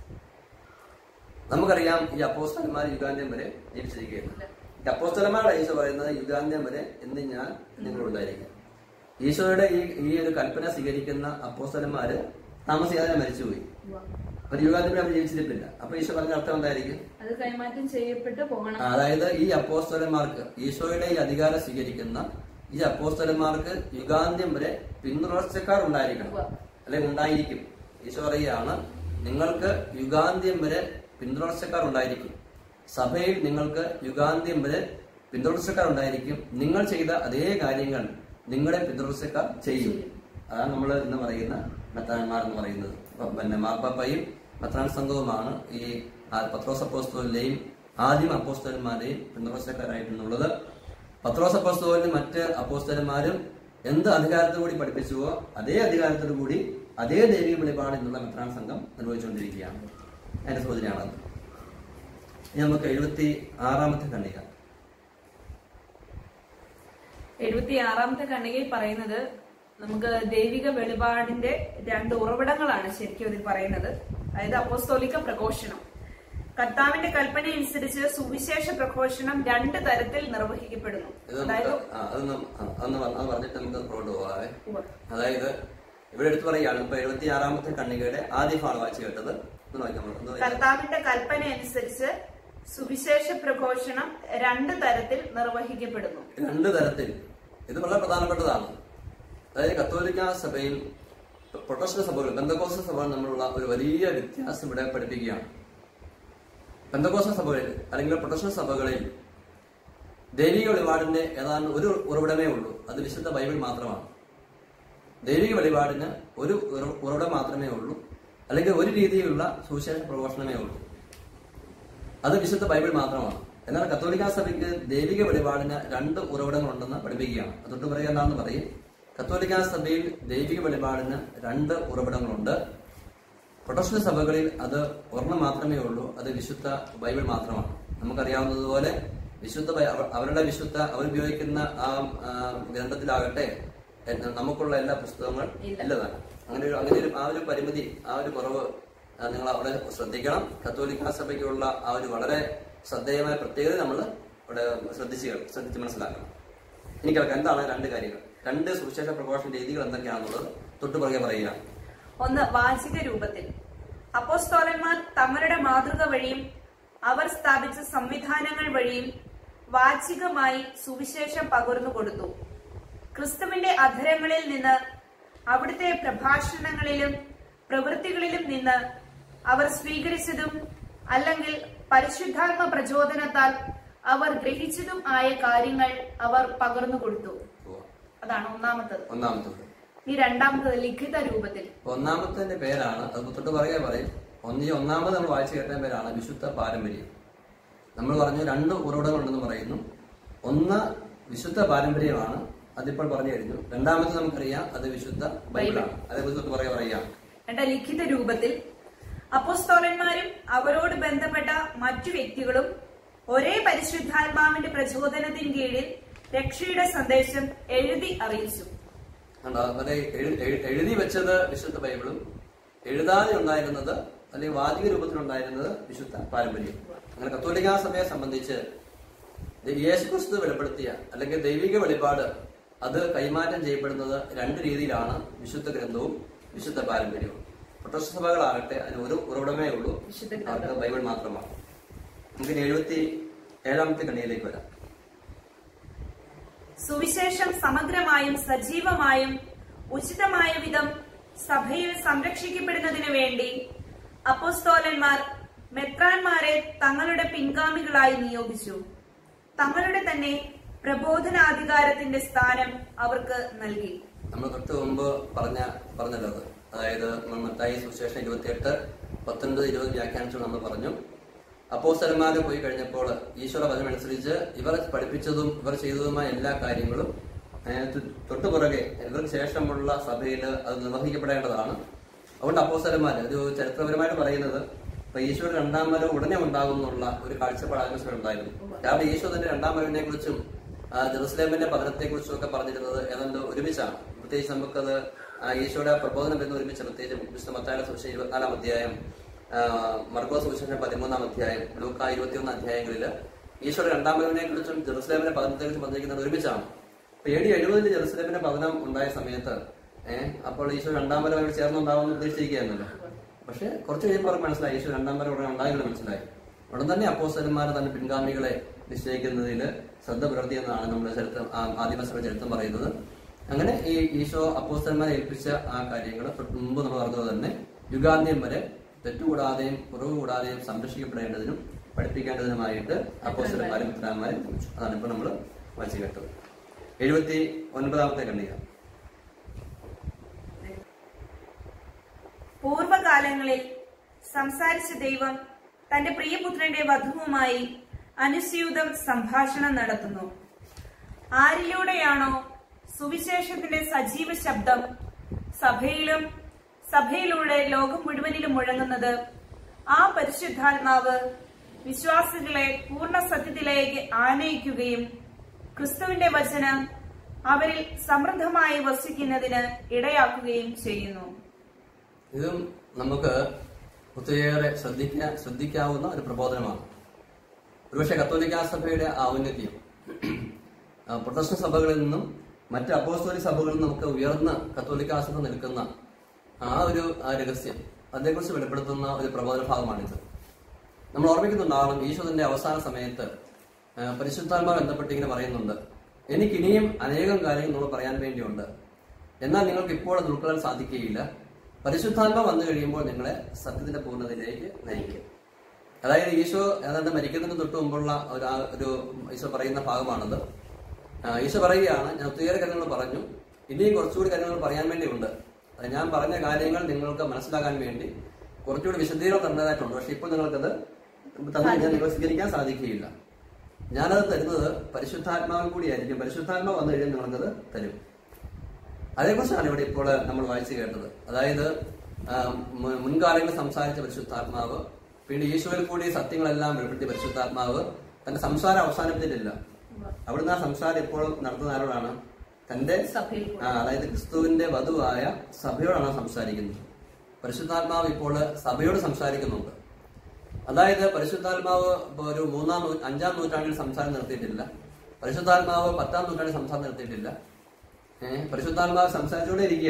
നമുക്കറിയാം ഈ അപ്പോസ്തലന്മാർ യുഗാന്ത്യം വരെ ജീവിച്ചിരിക്കുകയാണ് ഈ അപ്പോസ്തലന്മാരുടെ ഈശോ പറയുന്നത് യുഗാന്ത്യം വരെ എന്ന് ഞാൻ നിങ്ങളുണ്ടായിരിക്കും ഈശോയുടെ ഈ ഈ ഒരു കൽപ്പന സ്വീകരിക്കുന്ന അപ്പോസ്തലന്മാര് താമസിയാതെ മരിച്ചുപോയി ഒരു യുഗാന്ത്യം വരെ അവർ ജീവിച്ചിരിപ്പില്ല അപ്പൊ ഈശോ പറഞ്ഞ അർത്ഥം എന്തായിരിക്കും അത് കൈമാറ്റം ചെയ്യപ്പെട്ട് പോകണം ആ, അതായത് ഈ അപ്പോസ്തലന്മാർക്ക് ഈശോയുടെ ഈ അധികാരം സ്വീകരിക്കുന്ന ഈ അപ്പോസ്തലന്മാർക്ക് യുഗാന്ത്യം വരെ പിന്തുടർച്ചക്കാർ ഉണ്ടായിരിക്കണം അല്ലെങ്കിൽ ഉണ്ടായിരിക്കും ഈശോ പറയുകയാണ് നിങ്ങൾക്ക് യുഗാന്ത്യം വരെ പിന്തുടർച്ചക്കാർ ഉണ്ടായിരിക്കും സഭയിൽ നിങ്ങൾക്ക് യുഗാന്ത്യം വരെ പിന്തുടർച്ചക്കാർ ഉണ്ടായിരിക്കും നിങ്ങൾ ചെയ്ത അതേ കാര്യങ്ങൾ നിങ്ങളെ പിന്തുടർച്ചക്കാർ ചെയ്യും അതാണ് നമ്മൾ ഇന്ന് പറയുന്ന മെത്രാന്മാർ എന്ന് പറയുന്നത് അപ്പൊ പിന്നെ മാർപ്പാപ്പയും മെത്രാൻ സംഘവുമാണ് ഈ ആ പത്രോസ് അപ്പോസ്തോലിന്റെയും ആദ്യം അപ്പോസ്തലന്മാരെയും പിന്തുടർച്ചക്കാരായിട്ടുള്ളത് പത്രോസ് അപ്പോസ്തോലിന് മറ്റ് അപ്പോസ്തലന്മാരും എന്ത് അധികാരത്തോടുകൂടി പഠിപ്പിച്ചുവോ അതേ അധികാരത്തോടു കൂടി അതേ ദൈവിക വെളിപാട് എന്നുള്ള മെത്രാൻ സംഘം നിർവഹിച്ചുകൊണ്ടിരിക്കുകയാണ് അതിന്റെ സൂചനയാണത് ഇനി നമുക്ക് എഴുപത്തി ആറാമത്തെ ഖണ്ഡിക എഴുപത്തി ആറാമത്തെ കണ്ണികയിൽ പറയുന്നത് നമുക്ക് ദൈവിക വെളിപാടിന്റെ രണ്ട് ഉറവിടങ്ങളാണ് ശരിക്കും ഇതിൽ പറയുന്നത് അതായത് അപ്പോസ്തോലിക പ്രഘോഷണം കർത്താവിന്റെ കൽപ്പന അനുസരിച്ച് സുവിശേഷ പ്രഘോഷണം രണ്ട് തരത്തിൽ നിർവഹിക്കപ്പെടുന്നു ഇത് അതായത് നമുക്ക് ആ, അതൊന്ന് ആ, അതൊന്ന് പറ- അത് പറഞ്ഞിട്ട് നമുക്ക് പുറകോട്ട് പോകാവേ ഉവ്വ്. അതായത് ഇവിടെ എടുത്തു പറയുകയാണ് ഇപ്പൊ എഴുപത്തി ആറാമത്തെ ഖണ്ഡികയുടെ ആദ്യ ഭാഗം വായിച്ചു കേട്ടത് ഒന്ന് വായിക്കാം ഒന്ന് വായിക്കാം. കർത്താവിന്റെ കൽപ്പന അനുസരിച്ച് സുവിശേഷ പ്രഘോഷണം രണ്ട് തരത്തിൽ നിർവഹിക്കപ്പെടുന്നു രണ്ട് തരത്തിൽ ഇത് വളരെ പ്രധാനപ്പെട്ടതാണ് അതായത് കത്തോലിക്ക സഭയിൽ പ്രൊട്ടസ്റ്റന്റ് സഭകൾ ബന്ധകോസ സഭകൾ തമ്മിലുള്ള ഒരു വലിയ വ്യത്യാസം ഇവിടെ പഠിപ്പിക്കുകയാണ് ബന്ധകോസ സഭകളിൽ അല്ലെങ്കിൽ പ്രൊട്ടസ്റ്റന്റ് സഭകളിൽ ദൈവിക വെളിപാടിന്റെ ഏതാണ്ട് ഒരു ഉറവിടമേ ഉള്ളൂ അത് വിശുദ്ധ ബൈബിൾ മാത്രമാണ് ദൈവിക വെളിപാടിന് ഒരു ഉറ- ഉറവിടം മാത്രമേ ഉള്ളൂ അല്ലെങ്കിൽ ഒരു രീതിയിലുള്ള സുവിശേഷ പ്രഘോഷണമേ ഉള്ളൂ അത് വിശുദ്ധ ബൈബിൾ മാത്രമാണ് എന്നാൽ കത്തോലിക്ക സഭയ്ക്ക് ദൈവിക വെളിപാടിന് രണ്ട് ഉറവിടങ്ങളുണ്ടെന്ന് പഠിപ്പിക്കുകയാണ് അതൊട്ട് പറയുക എന്താണെന്ന് പറയും കത്തോലിക്ക സഭയിൽ ദൈവിക വെളിപാടിന് രണ്ട് ഉറവിടങ്ങളുണ്ട് പ്രൊട്ടസ്റ്റന്റ് സഭകളിൽ അത് ഒരെണ്ണം മാത്രമേ ഉള്ളൂ അത് വിശുദ്ധ ബൈബിൾ മാത്രമാണ് നമുക്കറിയാവുന്നതുപോലെ വിശുദ്ധ ബൈ- അവ- അവരുടെ വിശുദ്ധ അവരുപയോഗിക്കുന്ന ആ ആ, ഗ്രന്ഥത്തിലാകട്ടെ എ- നമുക്കുള്ള എല്ലാ പുസ്തകങ്ങൾ ഇല്ല. ഇല്ലതാണ് അങ്ങനെ ഒരു അങ്ങനെ ഒരു ആ ഒരു പരിമിതി ആ ഒരു കുറവ് ആ, നിങ്ങൾ അവിടെ ശ്രദ്ധിക്കണം കത്തോലിക്ക സഭയ്ക്കുള്ള ആ ഒരു വളരെ ശ്രദ്ധേയമായ പ്രത്യേകത നമ്മൾ ഇവിടെ ശ്രദ്ധിച്ച് കേൾ- ശ്രദ്ധിച്ച് മനസ്സിലാക്കണം ഇനി കേൾക്കാം എന്താണ് രണ്ട് കാര്യങ്ങൾ രണ്ട് സുവിശേഷ പ്രഘോഷണ രീതികൾ എന്തൊക്കെയാണെന്നുള്ളത് തൊട്ടു പുറകെ പറയുക ഒന്ന് വാചിക രൂപത്തിൽ അപ്പോസ്തോലന്മാർ തങ്ങളുടെ മാതൃക വഴിയും അവർ സ്ഥാപിച്ച സംവിധാനങ്ങൾ വഴിയും വാചികമായി സുവിശേഷം പകർന്നു കൊടുത്തു ക്രിസ്തുവിന്റെ അധരങ്ങളിൽ നിന്ന് അവിടുത്തെ പ്രഭാഷണങ്ങളിലും പ്രവൃത്തികളിലും നിന്ന് അവർ സ്വീകരിച്ചതും അല്ലെങ്കിൽ പരിശുദ്ധാത്മ പ്രചോദനത്താൽ അവർ ഗ്രഹിച്ചതും ആയ കാര്യങ്ങൾ അവർ പകർന്നു കൊടുത്തു ഉവ്വ. അതാണ് ഒന്നാമത്തത് ഒന്നാമത്തത് ഈ രണ്ടാമത്തത് ലിഖിത രൂപത്തിൽ ഒന്നാമത്തെ പേരാണ് അത് തൊട്ട് പറയുക പറയും ഒന്ന് ഈ ഒന്നാമത് നമ്മൾ വായിച്ചു കേട്ട പേരാണ് വിശുദ്ധ പാരമ്പര്യം നമ്മൾ പറഞ്ഞു രണ്ട് ഉറവിടങ്ങളുണ്ടെന്ന് പറയുന്നു ഒന്ന് വിശുദ്ധ പാരമ്പര്യമാണ് അതിപ്പോൾ പറഞ്ഞു കഴിഞ്ഞു രണ്ടാമത് നമുക്കറിയാം അത് വിശുദ്ധ ബൈബിളാണ് അതേക്കുറിച്ച് തൊട്ട് പറയുക പറയാം രണ്ട് ലിഖിത രൂപത്തിൽ അപ്പോസ്തോലന്മാരും അവരോട് ബന്ധപ്പെട്ട മറ്റു വ്യക്തികളും ഒരേ പരിശുദ്ധാത്മാവിന്റെ പ്രചോദനത്തിന് കീഴിൽ രക്ഷയുടെ സന്ദേശം എഴുതി അറിയിച്ചു കണ്ടോ? അത് എഴു- എഴു- എഴുതി വെച്ചത് വിശുദ്ധ ബൈബിളും എഴുതാതെ ഉണ്ടായിരുന്നത് അല്ലെങ്കിൽ വാചിക രൂപത്തിലുണ്ടായിരുന്നത് വിശുദ്ധ പാരമ്പര്യം അങ്ങനെ കത്തോലിക്കാ സഭയെ സംബന്ധിച്ച് ദ- യേശുക്രിസ്തു വെളിപ്പെടുത്തിയ അല്ലെങ്കിൽ ദൈവിക വെളിപാട് അത് കൈമാറ്റം ചെയ്യപ്പെടുന്നത് രണ്ട് രീതിയിലാണ് വിശുദ്ധ ഗ്രന്ഥവും വിശുദ്ധ പാരമ്പര്യവും പ്രൊട്ടസ്റ്റ് സഭകളാകട്ടെ അതിന് ഒരു ഉറവിടമേ ഉള്ളൂ വിശുദ്ധ ഗ്രന്ഥം. അവർക്ക് ബൈബിൾ മാത്രമാണ് നമുക്ക് ഇനി എഴുപത്തി ഏഴാമത്തെ കണിയിലേക്ക് വരാം സുവിശേഷം സമഗ്രമായും സജീവമായും ഉചിതമായ വിധം സഭയിൽ സംരക്ഷിക്കപ്പെടുന്നതിന് വേണ്ടി അപ്പോസ്തോലന്മാർ മെത്രാന്മാരെ തങ്ങളുടെ പിൻഗാമികളായി നിയോഗിച്ചു തങ്ങളുടെ തന്നെ പ്രബോധനാധികാരത്തിന്റെ സ്ഥാനം അവർക്ക് നൽകി നമ്മൾ തൊട്ട് മുമ്പ് പറഞ്ഞ പറഞ്ഞല്ലോ അത് അതായത് നമ്മൾ മത്തായി സുശേഷം ഇരുപത്തിയെട്ട് പത്തൊൻപത് ഇരുപത് വ്യാഖ്യാനിച്ചു നമ്മൾ പറഞ്ഞു അപ്പോസ്തലന്മാര് പോയി കഴിഞ്ഞപ്പോൾ ഈശ്വര വചനം അനുസരിച്ച് ഇവർ പഠിപ്പിച്ചതും ഇവർ ചെയ്തതുമായ എല്ലാ കാര്യങ്ങളും ഏഹ്, തു- തൊട്ടു പുറകെ ഇവർക്ക് ശേഷമുള്ള സഭയിൽ അത് നിർവഹിക്കപ്പെടേണ്ടതാണ് അതുകൊണ്ട് അപ്പോസ്തലന്മാര് ഒരു ചരിത്രപരമായിട്ട് പറയുന്നത് ഇപ്പൊ ഈശോയുടെ രണ്ടാം വരവ് ഉടനെ ഉണ്ടാകുന്നുള്ള ഒരു കാഴ്ചപ്പാട് ആത്മസ്വരം ഉണ്ടായിരുന്നു രാവിലെ ഈശോ തന്റെ രണ്ടാം വരവിനെ കുറിച്ചും ജെറുസലേമിന്റെ പതനത്തെ കുറിച്ചും ഒക്കെ പറഞ്ഞിരുന്നത് ഏതാണ്ട് ഒരുമിച്ചാണ് പ്രത്യേകിച്ച് നമുക്കത് ആ, ഈശോയുടെ പ്രബോധനം എന്ന് ഒരുമിച്ച് പ്രത്യേകിച്ച് വിശുദ്ധ മത്തായുടെ സുവിശേഷം ഇരുപത്തിനാലാം അധ്യായം ആ, മർക്കോസ് സുവിശേഷം പതിമൂന്നാം അധ്യായം ലൂക്ക ഇരുപത്തിയൊന്ന് അധ്യായങ്ങളിൽ ഈശോയുടെ രണ്ടാം വരവിനെ കുറിച്ചും ജെറുസലേമിന്റെ പതനത്തെ കുറിച്ചും പറഞ്ഞിരിക്കുന്നത് ഒരുമിച്ചാണ് അപ്പൊ എ ഡി എഴുപതിൽ ജെറുസലേമിന്റെ പതനം ഉണ്ടായ സമയത്ത് ഏഹ് അപ്പോൾ ഈശോ രണ്ടാം വരവ് അവിടെ ചേർന്നുണ്ടാവുമെന്ന് ഉദ്ദേശിച്ചിരിക്കുകയായിരുന്നല്ലോ പക്ഷെ കുറച്ച് കഴിയുമ്പോൾ അവർക്ക് മനസ്സിലായി ഈശോ രണ്ടാം വരവ് ഉടനെ ഉണ്ടായെന്ന് മനസ്സിലായി ഉടൻ തന്നെ അപ്പോസ്തലന്മാർ തന്റെ പിൻഗാമികളെ നിശ്ചയിക്കുന്നതിൽ ശ്രദ്ധ പുലർത്തിയെന്നാണ് നമ്മുടെ ചരിത്രം ആ- ആദിമസഭ ചരിത്രം പറയുന്നത് അങ്ങനെ ഈ ഈശോ അപ്പോസ്തലന്മാരെ ഏൽപ്പിച്ച ആ കാര്യങ്ങൾ തൊട്ട് മുമ്പ് നമ്മൾ പറഞ്ഞത് തന്നെ യുഗാന്ത്യം വരെ തെറ്റുകൂടാതെയും കുറവ് കൂടാതെയും സംരക്ഷിക്കപ്പെടേണ്ടതിനും പഠിപ്പിക്കേണ്ടതിനുമായിട്ട് അപ്പോസ്തലന്മാരും മിത്രാന്മാരും നിയമിച്ചു അതാണ് ഇപ്പൊ നമ്മൾ വായിച്ചു കേട്ടത് എഴുപത്തി ഒൻപതാമത്തെ ഖണ്ഡിക പൂർവകാലങ്ങളിൽ സംസാരിച്ച ദൈവം തന്റെ പ്രിയപുത്രന്റെ വധുവുമായി അനുസ്യൂതം സംഭാഷണം നടത്തുന്നു ആരിലൂടെയാണോ സുവിശേഷത്തിന്റെ സജീവ ശബ്ദം സഭയിലും സഭയിലൂടെ ലോകം മുഴുവനിലും മുഴങ്ങുന്നത് ആ പരിശുദ്ധാത്മാവ് വിശ്വാസികളെ പൂർണ്ണ സത്യത്തിലേക്ക് ആനയിക്കുകയും ക്രിസ്തുവിന്റെ വചനം അവരിൽ സമൃദ്ധമായി വസിക്കുന്നതിന് ഇടയാക്കുകയും ചെയ്യുന്നു ഇതും നമുക്ക് ഒത്തിരിയേറെ ശ്രദ്ധിക്കാൻ ശ്രദ്ധിക്കാവുന്ന ഒരു പ്രബോധനമാണ് ഒരുപക്ഷെ കത്തോലിക്ക സഭയുടെ ഔന്നത്യം ആ, പ്രൊട്ടസ്റ്റന്റ് സഭകളിൽ നിന്നും മറ്റ് അപ്പോസ്തോലിക് സഭകളിൽ നിന്നും നമുക്ക് ഉയർന്ന കത്തോലിക്ക സഭ നിൽക്കുന്ന ആ ഒരു ആ രഹസ്യം അതേക്കുറിച്ച് വെളിപ്പെടുത്തുന്ന ഒരു പ്രബോധന ഭാഗമാണിത് നമ്മൾ ഓർമ്മിക്കുന്നുണ്ടാവണം ഈശോന്റെ അവസാന സമയത്ത് ആ, പരിശുദ്ധാത്മാവ് ബന്ധപ്പെട്ട് ഇങ്ങനെ പറയുന്നുണ്ട് എനിക്ക് ഇനിയും അനേകം കാര്യങ്ങൾ നമ്മൾ പറയാൻ വേണ്ടിയുണ്ട് എന്നാൽ നിങ്ങൾക്ക് ഇപ്പോൾ അത് ഉൾക്കൊള്ളാൻ സാധിക്കുകയില്ല പരിശുദ്ധാത്മ വന്നു കഴിയുമ്പോൾ നിങ്ങളെ സത്യത്തിന്റെ പൂർണ്ണതയിലേക്ക് നയിക്കും അതായത് ഈശോ ഏതാണ്ട് മരിക്കുന്നതിന് തൊട്ട് മുമ്പുള്ള ഒരു ആ ഒരു ഈശോ പറയുന്ന ഭാഗമാണത് ആ, ഈശോ പറയുകയാണ് ഞാൻ ഒത്തിരിയേറെ കാര്യങ്ങൾ പറഞ്ഞു ഇനിയും കുറച്ചുകൂടി കാര്യങ്ങൾ പറയാൻ വേണ്ടിയുണ്ട് അത് ഞാൻ പറഞ്ഞ കാര്യങ്ങൾ നിങ്ങൾക്ക് മനസ്സിലാക്കാൻ വേണ്ടി കുറച്ചുകൂടി വിശദീകരണം തന്നതായിട്ടുണ്ട് പക്ഷെ ഇപ്പോൾ നിങ്ങൾക്കത് തന്നു കഴിഞ്ഞാൽ നിങ്ങൾ സ്വീകരിക്കാൻ സാധിക്കുകയില്ല ഞാനത് തരുന്നത് പരിശുദ്ധാത്മാവും കൂടിയായിരിക്കും പരിശുദ്ധാത്മാവ് വന്നു കഴിഞ്ഞാൽ നിങ്ങൾക്കത് തരും അതേക്കുറിച്ചാണ് ഇവിടെ ഇപ്പോൾ നമ്മൾ വായിച്ചു കേട്ടത് അതായത് ആ, മു- മുൻകാലങ്ങളിൽ സംസാരിച്ച പരിശുദ്ധാത്മാവ് പിന്നെ ഈശോയിൽ കൂടി സത്യങ്ങളെല്ലാം വെളിപ്പെടുത്തിയ പരിശുദ്ധാത്മാവ് തന്റെ സംസാരം അവസാനിപ്പിച്ചിട്ടില്ല അവിടുന്ന് ആ സംസാരം ഇപ്പോഴും നടത്തുന്ന ആരോടാണ് തന്റെ സഭയിൽ ആ, അതായത് ക്രിസ്തുവിന്റെ വധുവായ സഭയോടാണ് സംസാരിക്കുന്നത് പരിശുദ്ധാത്മാവ് ഇപ്പോൾ സഭയോട് സംസാരിക്കുന്നുണ്ട് അതായത് പരിശുദ്ധാത്മാവ് ഇപ്പൊ ഒരു മൂന്നാം നൂ- അഞ്ചാം നൂറ്റാണ്ടിൽ സംസാരം നിർത്തിയിട്ടില്ല പരിശുദ്ധാത്മാവ് പത്താം നൂറ്റാണ്ടിൽ സംസാരം നിർത്തിയിട്ടില്ല ഏഹ് പരിശുദ്ധാത്മാവ് സംസാരിച്ചുകൊണ്ടേ ഇരിക്കുകയാണ്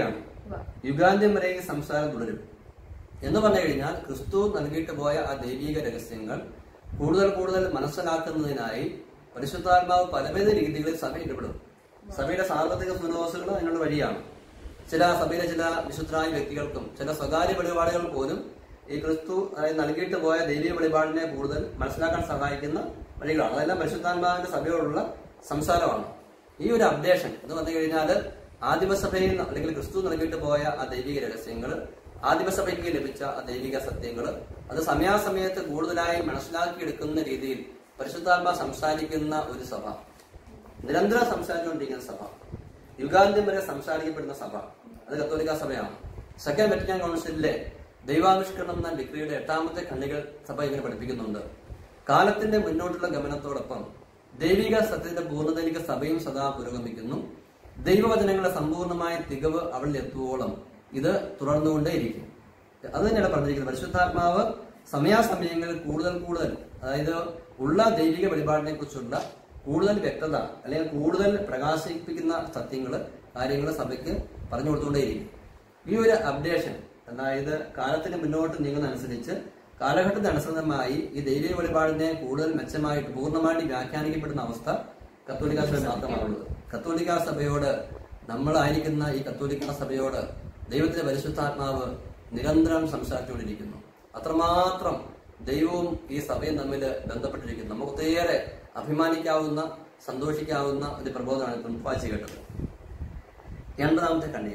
യുഗാന്ത്യം വരെ ഈ സംസാരം തുടരും എന്ന് പറഞ്ഞു കഴിഞ്ഞാൽ ക്രിസ്തു നൽകിയിട്ട് പോയ ആ ദൈവിക രഹസ്യങ്ങൾ കൂടുതൽ കൂടുതൽ മനസ്സിലാക്കുന്നതിനായി പരിശുദ്ധാത്മാവ് പലവിധ രീതികളിൽ സഭ ഇടപെടും സഭയുടെ സാർവത്രിക സുനോസുകൾ അതിനുള്ള വഴിയാണ് ചില സഭയിലെ ചില വിശുദ്ധരായ വ്യക്തികൾക്കും ചില സ്വകാര്യ വെളിപാടുകൾ പോലും ഈ ക്രിസ്തു അതായത് നൽകിയിട്ട് പോയ ദൈവിക വെളിപാടിനെ കൂടുതൽ മനസ്സിലാക്കാൻ സഹായിക്കുന്ന വഴികളാണ് അതെല്ലാം പരിശുദ്ധാത്മാവിന്റെ സഭയോടുള്ള സംസാരമാണ് ഈ ഒരു അപ്ഡേഷൻ എന്ന് പറഞ്ഞു കഴിഞ്ഞാൽ ആദിമസഭയിൽ നിന്ന് അല്ലെങ്കിൽ ക്രിസ്തു നൽകിയിട്ട് പോയ ആ ദൈവിക രഹസ്യങ്ങൾ ആദിമസഭയ്ക്ക് ലഭിച്ച ആ ദൈവിക സത്യങ്ങൾ അത് സമയാസമയത്ത് കൂടുതലായി മനസ്സിലാക്കിയെടുക്കുന്ന രീതിയിൽ പരിശുദ്ധാത്മ സംസാരിക്കുന്ന ഒരു സഭ നിരന്തരം സംസാരിച്ചുകൊണ്ടിരിക്കുന്ന സഭ യുഗാന്ത്യം വരെ സംസാരിക്കപ്പെടുന്ന സഭ അത് കത്തോലിക്ക സഭയാണ് സെക്കൻഡ് വെറ്റിക്കാൻ കൗൺസിലിലെ ദൈവാവിഷ്കരണം എന്ന ഡിഗ്രിയുടെ എട്ടാമത്തെ ഖണ്ഡികൾ സഭ ഇങ്ങനെ പഠിപ്പിക്കുന്നുണ്ട് കാലത്തിന്റെ മുന്നോട്ടുള്ള ഗമനത്തോടൊപ്പം ദൈവിക സത്യത്തിന്റെ പൂർണ്ണതയിലേക്ക് സഭയും സദാ പുരോഗമിക്കുന്നു ദൈവവചനങ്ങളുടെ സമ്പൂർണ്ണമായ തികവ് അവളിൽ എത്തുവോളം ഇത് തുടർന്നുകൊണ്ടേയിരിക്കും അത് തന്നെയാണ് പറഞ്ഞിരിക്കുന്നത് പരിശുദ്ധാത്മാവ് സമയാസമയങ്ങളിൽ കൂടുതൽ കൂടുതൽ അതായത് ഉള്ള ദൈവിക വെളിപാടിനെ കുറിച്ചുള്ള കൂടുതൽ വ്യക്തത അല്ലെങ്കിൽ കൂടുതൽ പ്രകാശിപ്പിക്കുന്ന സത്യങ്ങൾ കാര്യങ്ങൾ സഭയ്ക്ക് പറഞ്ഞു കൊടുത്തുകൊണ്ടേയിരിക്കും ഈ ഒരു അപ്ഡേഷൻ അതായത് കാലത്തിന് മുന്നോട്ട് നീങ്ങുന്ന അനുസരിച്ച് കാലഘട്ടത്തിന് അനുസൃതമായി ഈ ദൈവിക വെളിപാടിനെ കൂടുതൽ മെച്ചമായിട്ട് പൂർണ്ണമായിട്ട് വ്യാഖ്യാനിക്കപ്പെടുന്ന അവസ്ഥ കത്തോലിക്ക സഭ മാത്രമാണുള്ളത് കത്തോലിക്ക സഭയോട് നമ്മളായിരിക്കുന്ന ഈ കത്തോലിക്ക സഭയോട് ദൈവത്തിന്റെ പരിശുദ്ധാത്മാവ് നിരന്തരം സംസാരിച്ചുകൊണ്ടിരിക്കുന്നു അത്രമാത്രം ദൈവവും ഈ സഭയും തമ്മിൽ ബന്ധപ്പെട്ടിരിക്കുന്നു നമുക്ക് ഒത്തിരിയേറെ അഭിമാനിക്കാവുന്ന സന്തോഷിക്കാവുന്ന ഒരു പ്രബോധനമാണ് ഇപ്പം വായിച്ചു കേട്ടത് എൺപതാമത്തെ കണ്ണിക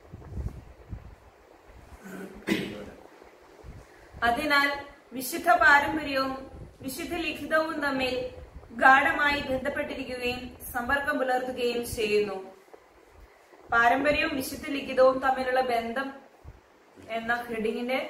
അതിനാൽ വിശുദ്ധ പാരമ്പര്യവും വിശുദ്ധ ലിഖിതവും തമ്മിൽ ഗാഠമായി ബന്ധപ്പെട്ടിരിക്കുകയും സമ്പർക്കം പുലർത്തുകയും ചെയ്യുന്നു പാരമ്പര്യവും വിശുദ്ധ ലിഖിതവും തമ്മിലുള്ള ബന്ധം എന്ന ഹെഡിങ്ങിന്റെ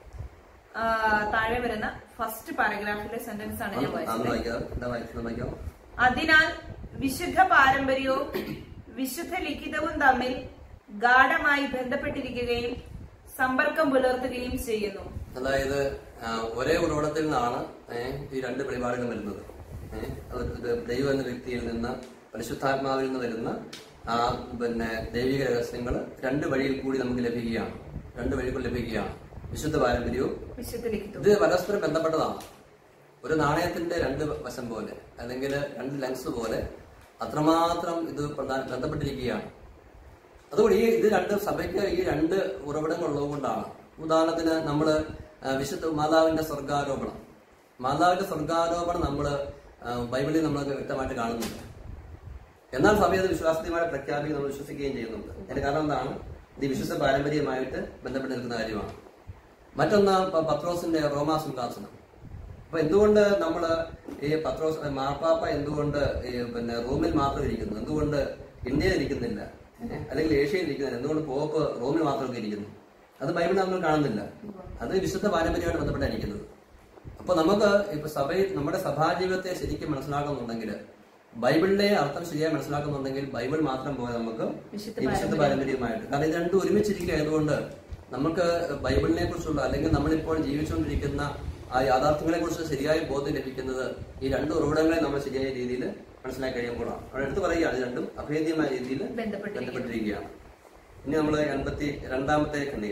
ആ, താഴെ വരുന്ന ഫസ്റ്റ് പാരഗ്രാഫിലെ സെന്റൻസ് ആണ് ഞാൻ അന്ന് വായിച്ചത് വായിക്കാം എന്താ വായിച്ചത് വായിക്കാം അതിനാൽ വിശുദ്ധ പാരമ്പര്യവും വിശുദ്ധ ലിഖിതവും തമ്മിൽ ഗാഠമായി ബന്ധപ്പെട്ടിരിക്കുകയും സമ്പർക്കം പുലർത്തുകയും ചെയ്യുന്നു അതായത് ആ, ഒരേ ഉറവിടത്തിൽ നിന്നാണ് ഏ, ഈ രണ്ട് വെളിപാടുകൾ വരുന്നത് ഏ, അത് ഇത് ദൈവം എന്ന വ്യക്തിയിൽ നിന്ന് പരിശുദ്ധാത്മാവിൽ നിന്ന് വരുന്ന ആ പിന്നെ ദൈവിക രഹസ്യങ്ങൾ രണ്ട് വഴിയിൽ കൂടി നമുക്ക് ലഭിക്കുകയാണ് രണ്ട് വഴി കൂടി ലഭിക്കുകയാണ് വിശുദ്ധ പാരമ്പര്യവും വിശുദ്ധ ലിഖിതവും ഇത് പരസ്പരം ബന്ധപ്പെട്ടതാണ് ഒരു നാണയത്തിന്റെ രണ്ട് വശം പോലെ അല്ലെങ്കിൽ രണ്ട് ലെൻസ് പോലെ അത്രമാത്രം ഇത് പ്രധാന ബന്ധപ്പെട്ടിരിക്കുകയാണ് അതുകൊണ്ട് ഈ ഇത് രണ്ട് സഭയ്ക്ക് ഈ രണ്ട് ഉറവിടങ്ങൾ ഉള്ളതുകൊണ്ടാണ് ഉദാഹരണത്തിന് നമ്മൾ വിശുദ്ധ മാതാവിന്റെ സ്വർഗാരോപണം മാതാവിന്റെ സ്വർഗാരോപണം നമ്മൾ ബൈബിളിൽ നമ്മൾ വ്യക്തമായിട്ട് കാണുന്നുണ്ട് എന്നാൽ സഭ അത് വിശ്വാസീയമായി പ്രഖ്യാപിക്കുകയും നമ്മൾ വിശ്വസിക്കുകയും ചെയ്യുന്നുണ്ട് അതിന്റെ കാരണം എന്താണ് ഇത് വിശ്വസ പാരമ്പര്യമായിട്ട് ബന്ധപ്പെട്ട് നിൽക്കുന്ന കാര്യമാണ് മറ്റൊന്ന് പ- പത്രോസിന്റെ റോമാ സിംഹാസനം അപ്പൊ എന്തുകൊണ്ട് നമ്മൾ ഈ പത്രോസ് മാർപ്പാപ്പ എന്തുകൊണ്ട് ഈ പിന്നെ റോമിൽ മാത്രം ഇരിക്കുന്നു എന്തുകൊണ്ട് ഇന്ത്യയിൽ ഇരിക്കുന്നില്ല ഏ? അല്ലെങ്കിൽ ഏഷ്യയിൽ ഇരിക്കുന്നില്ല എന്തുകൊണ്ട് പോപ്പ് റോമിൽ മാത്രമൊക്കെ ഇരിക്കുന്നു അത് ബൈബിളിൽ നമ്മൾ കാണുന്നില്ല അത് വിശുദ്ധ പാരമ്പര്യമായിട്ട് ബന്ധപ്പെട്ടായിരിക്കുന്നത് അപ്പൊ നമുക്ക് ഇപ്പൊ സഭയിൽ നമ്മുടെ സഭാജീവിതത്തെ ശരിക്കും മനസ്സിലാക്കുന്നുണ്ടെങ്കിൽ ബൈബിളിലെ അർത്ഥം ശരിയായി മനസ്സിലാക്കുന്നുണ്ടെങ്കിൽ ബൈബിൾ മാത്രം പോയാൽ നമുക്ക് വിശുദ്ധ ഈ വിശുദ്ധ പാരമ്പര്യമായിട്ട് കാരണം ഇത് രണ്ടും ഒരുമിച്ചിരിക്കുക ആയതുകൊണ്ട് നമുക്ക് ബൈബിളിനെ കുറിച്ചുള്ള അല്ലെങ്കിൽ നമ്മളിപ്പോൾ ജീവിച്ചുകൊണ്ടിരിക്കുന്ന ആ യാഥാർത്ഥ്യങ്ങളെ കുറിച്ച് ശരിയായ ബോധ്യം ലഭിക്കുന്നത് ഈ രണ്ട് ഉറവിടങ്ങളെ നമ്മൾ ശരിയായ രീതിയിൽ മനസ്സിലാക്കി കഴിയുമ്പോഴാണ് അവിടെ എടുത്തു പറയുകയാണ് ഇത് രണ്ടും അഭേദ്യമായ രീതിയിൽ ബന്ധപ്പെട്ടിരിക്കുന്നു. ബന്ധപ്പെട്ടിരിക്കുകയാണ് ഇനി നമ്മൾ എൺപത്തി രണ്ടാമത്തെ ഖണ്ഡിക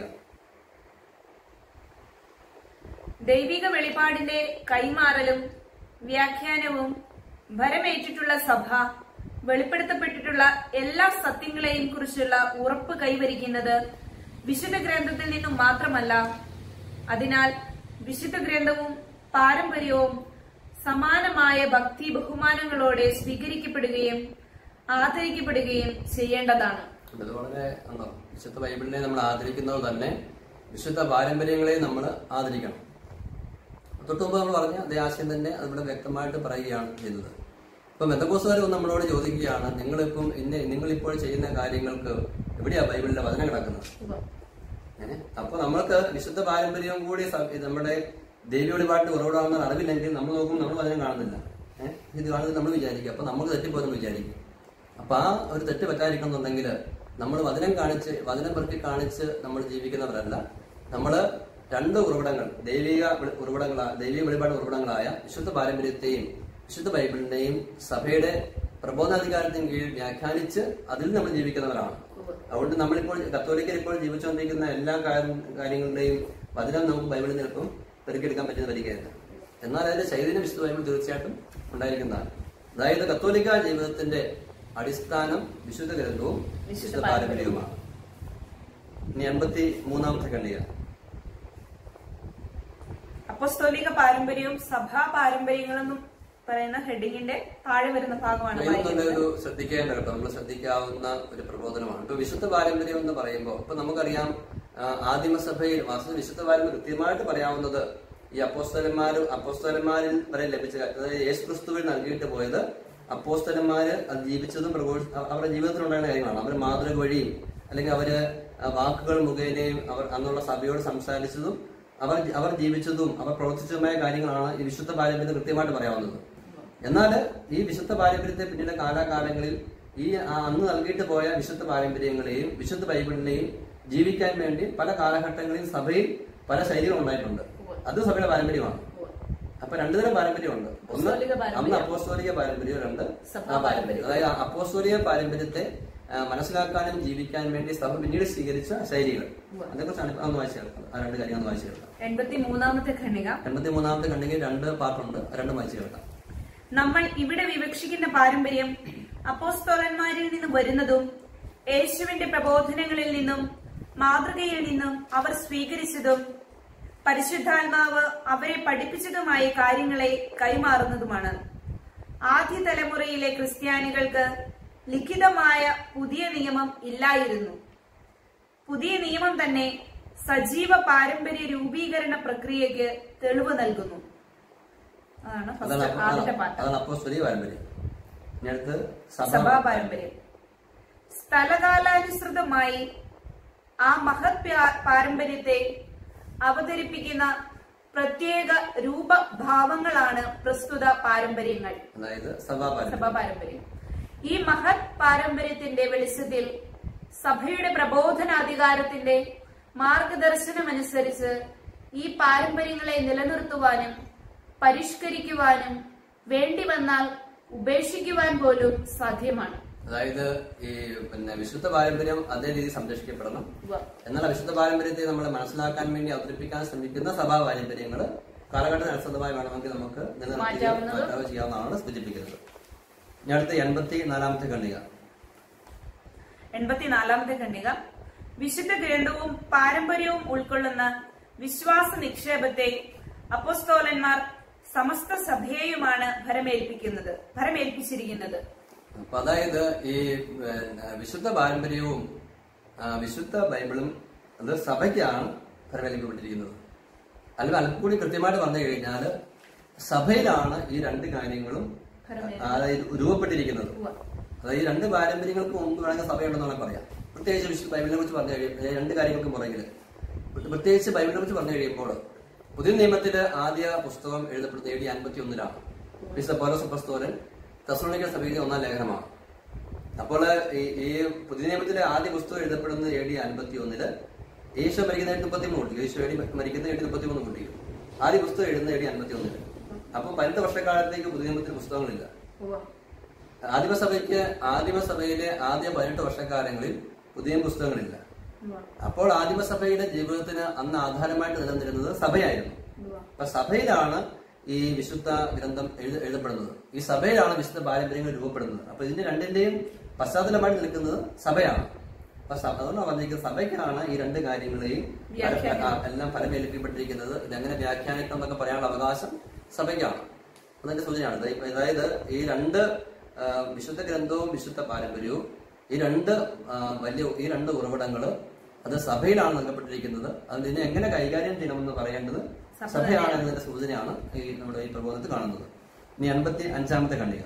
ദൈവിക വെളിപാടിന്റെ കൈമാറലും വ്യാഖ്യാനവും ഭരമേറ്റിട്ടുള്ള സഭ വെളിപ്പെടുത്തപ്പെട്ടിട്ടുള്ള എല്ലാ സത്യങ്ങളെയും കുറിച്ചുള്ള ഉറപ്പ് കൈവരിക്കുന്നത് വിശുദ്ധ ഗ്രന്ഥത്തിൽ നിന്നും മാത്രമല്ല അതിനാൽ വിശുദ്ധ ഗ്രന്ഥവും പാരമ്പര്യവും സമാനമായ ഭക്തി ബഹുമാനങ്ങളോടെ സ്വീകരിക്കപ്പെടുകയും ആദരിക്കപ്പെടുകയും ചെയ്യേണ്ടതാണ് ഇത് വളരെ ഉണ്ടോ വിശുദ്ധ ബൈബിളിനെ നമ്മൾ ആദരിക്കുന്നത് തന്നെ വിശുദ്ധ പാരമ്പര്യങ്ങളെ നമ്മൾ ആദരിക്കണം തൊട്ട് മുമ്പ് നമ്മൾ പറഞ്ഞ അതേ ആശയം തന്നെ അതിവിടെ വ്യക്തമായിട്ട് പറയുകയാണ് ചെയ്തത് ഇപ്പൊ മെന്തക്കോസുകാർ വന്ന് നമ്മളോട് ചോദിക്കുകയാണ് നിങ്ങളിപ്പം ഇന്ന നിങ്ങളിപ്പോൾ ചെയ്യുന്ന കാര്യങ്ങൾക്ക് എവിടെയാ ബൈബിളിലെ വചനം കിടക്കുന്നത് ഏഹ്? അപ്പൊ നമ്മൾക്ക് വിശുദ്ധ പാരമ്പര്യവും കൂടി സ- ഇത് നമ്മുടെ ദൈവ വെളിപാട്ട് ഉറവിടാണെന്ന് അറിവില്ലെങ്കിൽ നമ്മൾ നോക്കുമ്പോൾ നമ്മൾ വചനം കാണുന്നില്ല ഏഹ്? ഇത് കാണുന്നത് നമ്മൾ വിചാരിക്കും അപ്പൊ നമുക്ക് തെറ്റിപ്പോയെന്ന് വിചാരിക്കും അപ്പൊ ആ ഒരു തെറ്റ് പറ്റാതിരിക്കണമെന്നുണ്ടെങ്കിൽ നമ്മൾ വചനം കാണിച്ച് വചനം പെറുക്കി കാണിച്ച് നമ്മൾ ജീവിക്കുന്നവരല്ല നമ്മള് രണ്ട് ഉറവിടങ്ങൾ ദൈവിക വെളി- ഉറവിടങ്ങളായ ദൈവിക വെളിപാട് ഉറവിടങ്ങളായ വിശുദ്ധ പാരമ്പര്യത്തെയും വിശുദ്ധ ബൈബിളിന്റെയും സഭയുടെ പ്രബോധാധികാരത്തിന് കീഴിൽ വ്യാഖ്യാനിച്ച് അതിൽ നമ്മൾ ജീവിക്കുന്നവരാണ് അതുകൊണ്ട് നമ്മളിപ്പോൾ കത്തോലിക്കൽ ഇപ്പോൾ ജീവിച്ചുകൊണ്ടിരിക്കുന്ന എല്ലാ കാര്യം- കാര്യങ്ങളുടെയും വചനം നമുക്ക് ബൈബിളിൽ ചിലപ്പം പെരുക്കെടുക്കാൻ പറ്റുന്ന വരികയല്ല എന്നാൽ അതിന്റെ ചൈതന്യ വിശുദ്ധ ബൈബിൾ തീർച്ചയായിട്ടും ഉണ്ടായിരിക്കുന്നതാണ് അതായത് കത്തോലിക്ക ജീവിതത്തിന്റെ അടിസ്ഥാനം വിശുദ്ധ ഗ്രന്ഥവും വിശുദ്ധ പാരമ്പര്യവുമാണ് ഇനി എൺപത്തി മൂന്നാമത്തെ ഖണ്ഡിക അപ്പസ്തോലിക പാരമ്പര്യവും സഭാ പാരമ്പര്യങ്ങളെന്നും പറയുന്ന ഹെഡിങ്ങിന്റെ താഴെ വരുന്ന ഭാഗമാണ് ഇതൊന്നും വായിക്കുന്നത് ഒരു ശ്രദ്ധിക്കേണ്ട കേട്ടോ നമ്മൾ ശ്രദ്ധിക്കാവുന്ന ഒരു പ്രബോധനമാണ് ഇപ്പൊ വിശുദ്ധ പാരമ്പര്യം എന്ന് പറയുമ്പോൾ ഇപ്പൊ നമുക്കറിയാം ആ, ആദിമസഭയിൽ വാസ്തു വിശുദ്ധ പാരമ്പര്യം കൃത്യമായിട്ട് പറയാവുന്നത് ഈ അപ്പോസ്തലന്മാർ അപ്പോസ്തലന്മാരിൽ വരെ ലഭിച്ച അതായത് യേശു ക്രിസ്തുവിൽ നൽകിയിട്ട് പോയത് അപ്പോസ്തലന്മാര് അത് ജീവിച്ചതും പ്രഘോഷ അവരുടെ ജീവിതത്തിലുണ്ടായ കാര്യങ്ങളാണ് അവർ മാതൃക വഴിയും അല്ലെങ്കിൽ അവര് ആ, വാക്കുകൾ മുഖേനയും അവർ അന്നുള്ള സഭയോട് സംസാരിച്ചതും അവർ അവർ ജീവിച്ചതും അവർ പ്രവർത്തിച്ചതുമായ കാര്യങ്ങളാണ് ഈ വിശുദ്ധ പാരമ്പര്യത്തിൽ കൃത്യമായിട്ട് പറയാവുന്നത് എന്നാൽ ഈ വിശുദ്ധ പാരമ്പര്യത്തെ പിന്നീട് കാലാകാലങ്ങളിൽ ഈ ആ അന്ന് നൽകിയിട്ട് പോയ വിശുദ്ധ പാരമ്പര്യങ്ങളെയും വിശുദ്ധ ബൈബിളിനെയും ജീവിക്കാൻ വേണ്ടി പല കാലഘട്ടങ്ങളിൽ സഭയിൽ പല ശൈലികൾ ഉണ്ടായിട്ടുണ്ട് അത് സഭയുടെ പാരമ്പര്യമാണ് അപ്പൊ രണ്ടു തരം പാരമ്പര്യമുണ്ട് ഒന്ന് അപ്പോസ്തോലിക പാരമ്പര്യം. അന്ന് അപ്പോസ്തോലിക പാരമ്പര്യം രണ്ട് സഭാ ആ പാരമ്പര്യം അതായത് ആ അപ്പോസ്തോലിക പാരമ്പര്യത്തെ ആ, മനസ്സിലാക്കാനും ജീവിക്കാൻ വേണ്ടി സഭ പിന്നീട് സ്വീകരിച്ച ശൈലികൾ അതേക്കുറിച്ചാണ് ഇപ്പൊ ഒന്ന് വായിച്ചു കേൾക്കുന്നത് ആ രണ്ട് കാര്യങ്ങൾ ഒന്ന് വായിച്ചു കേൾക്കാം എൺപത്തി മൂന്നാമത്തെ ഖണ്ഡിക എൺപത്തി മൂന്നാമത്തെ കണ്ടെങ്കിൽ രണ്ട് പാർട്ടുണ്ട് ആ രണ്ടും വായിച്ചു കേൾക്കാം നമ്മൾ ഇവിടെ വിവക്ഷിക്കുന്ന പാരമ്പര്യം അപ്പോസ്തോലന്മാരിൽ നിന്ന് വരുന്നതും യേശുവിന്റെ പ്രബോധനങ്ങളിൽ നിന്നും മാതൃകയിൽ നിന്നും അവർ സ്വീകരിച്ചതും പരിശുദ്ധാത്മാവ് അവരെ പഠിപ്പിച്ചതുമായ കാര്യങ്ങളെ കൈമാറുന്നതുമാണ് ആദ്യ തലമുറയിലെ ക്രിസ്ത്യാനികൾക്ക് ലിഖിതമായ പുതിയ നിയമം ഇല്ലായിരുന്നു പുതിയ നിയമം തന്നെ സജീവ പാരമ്പര്യ രൂപീകരണ പ്രക്രിയയ്ക്ക് തെളിവ് നൽകുന്നു അതാണ് അതാണ് ഫസ്റ്റ് ആദ്യത്തെ അപ്പൊ- പാട്ട് അതാണ് അപ്പോസ്തോലിക പാരമ്പര്യം ഇനി അടുത്ത് സഭാ പാരമ്പര്യം സ്ഥലകാലാനുസൃതമായി ആ മഹത് പ്യാ- പാരമ്പര്യത്തെ അവതരിപ്പിക്കുന്ന പ്രത്യേക രൂപഭാവങ്ങളാണ് പ്രസ്തുത പാരമ്പര്യങ്ങൾ അതായത് സഭാ പാരമ്പര്യം സഭാ പാരമ്പര്യം ഈ മഹത് പാരമ്പര്യത്തിന്റെ വെളിച്ചത്തിൽ സഭയുടെ പ്രബോധനാധികാരത്തിന്റെ മാർഗദർശനമനുസരിച്ച് ഈ പാരമ്പര്യങ്ങളെ നിലനിർത്തുവാനും പരിഷ്കരിക്കുവാനും വേണ്ടി വന്നാൽ ഉപേക്ഷിക്കുവാൻ പോലും സാധ്യമാണ് അതായത് ഈ പിന്നെ വിശുദ്ധ പാരമ്പര്യം അതേ രീതിയിൽ സംരക്ഷിക്കപ്പെടണം ഉവ്വ. എന്നാൽ ആ വിശുദ്ധ പാരമ്പര്യത്തെ നമ്മൾ മനസ്സിലാക്കാൻ വേണ്ടി അവതരിപ്പിക്കാൻ ശ്രമിക്കുന്ന സഭാ പാരമ്പര്യങ്ങൾ കാലഘട്ടത്തിനനുസൃതമായി വേണമെങ്കിൽ നമുക്ക് നിലനിർത്തുകയോ മാറ്റാവുന്നതും മാറ്റാവോ ചെയ്യാവുന്നതാണ് സൂചിപ്പിക്കുന്നത് ഇനി അടുത്ത എൺപത്തി നാലാമത്തെ ഖണ്ഡിക എൺപത്തിനാലാമത്തെ ഖണ്ഡിക വിശുദ്ധ ഗ്രന്ഥവും പാരമ്പര്യവും ഉൾക്കൊള്ളുന്ന വിശ്വാസ നിക്ഷേപത്തെ അപ്പോസ്തോലന്മാർ സമസ്ത സഭയെയുമാണ് ഭരമേൽപ്പിക്കുന്നത് ഭരമേൽപ്പിച്ചിരിക്കുന്നത് അപ്പൊ അതായത് ഈ പിന്നെ, വിശുദ്ധ പാരമ്പര്യവും ആ, വിശുദ്ധ ബൈബിളും അത് സഭയ്ക്കാണ് ഫലമേൽക്കപ്പെട്ടിരിക്കുന്നത് അല്ലെങ്കിൽ അല്പം കൂടി കൃത്യമായിട്ട് പറഞ്ഞു കഴിഞ്ഞാൽ സഭയിലാണ് ഈ രണ്ട് കാര്യങ്ങളും ഫലമേൽ- അതായത് രൂപപ്പെട്ടിരിക്കുന്നത് ഉവ്വ. അതായത് ഈ രണ്ട് പാരമ്പര്യങ്ങൾക്ക് മുമ്പ് വേണമെങ്കിൽ സഭയുണ്ടെന്ന് വേണമെങ്കിൽ പറയാം പ്രത്യേകിച്ച് വിശുദ്ധ ബൈബിളിനെ കുറിച്ച് പറഞ്ഞു കഴിയും രണ്ട് കാര്യങ്ങൾക്ക് പുറകിൽ പ്രത്യേകിച്ച് ബൈബിളിനെ കുറിച്ച് പറഞ്ഞു കഴിയുമ്പോൾ പുതിയ നിയമത്തിലെ ആദ്യ പുസ്തകം എഴുതപ്പെടുന്നത് എ ഡി അൻപത്തി ഒന്നിലാണ് വിശുദ്ധ പൗലോസ് അപ്പസ്തോലൻ തെസ്സലോനിക്ക സഭയിലെ ഒന്നാം ലേഖനമാണ് അപ്പോൾ ഈ ഈ പുതിയ നിയമത്തിലെ ആദ്യ പുസ്തകം എഴുതപ്പെടുന്നത് എ ഡി അൻപത്തി ഒന്നില് യേശു മരിക്കുന്ന മുപ്പത്തി മൂന്ന് കൂട്ടി യേശു എടി മരിക്കുന്ന എടി മുപ്പത്തി മൂന്ന് കൂട്ടി ആദ്യ പുസ്തകം എഴുതുന്ന എടി അൻപത്തി ഒന്നില് അപ്പം പതിനെട്ട് വർഷക്കാലത്തേക്ക് പുതിയ നിയമത്തിൽ പുസ്തകങ്ങളില്ല ഉവ്വ. ആദിമസഭയ്ക്ക് ആദിമസഭയിലെ ആദ്യ പതിനെട്ട് വർഷക്കാലങ്ങളിൽ പുതിയ പുസ്തകങ്ങളില്ല ഉവ്വ. അപ്പോൾ ആദിമസഭയുടെ ജീവിതത്തിന് അന്ന് ആധാരമായിട്ട് നിലനിന്നിരുന്നത് സഭയായിരുന്നു ഉവ്വ. അപ്പൊ സഭയിലാണ് ഈ വിശുദ്ധ ഗ്രന്ഥം എഴുത എഴുതപ്പെടുന്നത് ഈ സഭയിലാണ് വിശുദ്ധ പാരമ്പര്യങ്ങൾ രൂപപ്പെടുന്നത് അപ്പൊ ഇതിന്റെ രണ്ടിന്റെയും പശ്ചാത്തലമായിട്ട് നിൽക്കുന്നത് സഭയാണ് അപ്പൊ സഭ അതുകൊണ്ടാണ് പറഞ്ഞിരിക്കുന്നത് സഭയ്ക്കാണ് ഈ രണ്ട് കാര്യങ്ങളെയും വ്യാഖ്യാനം. ആ, എല്ലാം ഫലമേൽപ്പിക്കപ്പെട്ടിരിക്കുന്നത് ഇതെങ്ങനെ വ്യാഖ്യാനിക്കണം എന്നൊക്കെ പറയാനുള്ള അവകാശം സഭയ്ക്കാണ് അതിന്റെ സൂചനയാണ് ഇത് അതായത് ഈ രണ്ട് ആ, വിശുദ്ധ ഗ്രന്ഥവും വിശുദ്ധ പാരമ്പര്യവും ഈ രണ്ട് ആ, വലിയ ഈ രണ്ട് ഉറവിടങ്ങള് അത് സഭയിലാണ് നൽകപ്പെട്ടിരിക്കുന്നത് അത് ഇതിനെ എങ്ങനെ കൈകാര്യം ചെയ്യണമെന്ന് പറയേണ്ടത് സഭ സഭയാണ് എന്നതിന്റെ സൂചനയാണ് ഈ നമ്മുടെ ഈ പ്രബോധനത്തിൽ കാണുന്നത് ഇനി അൻപത്തി അഞ്ചാമത്തെ ഖണ്ഡിക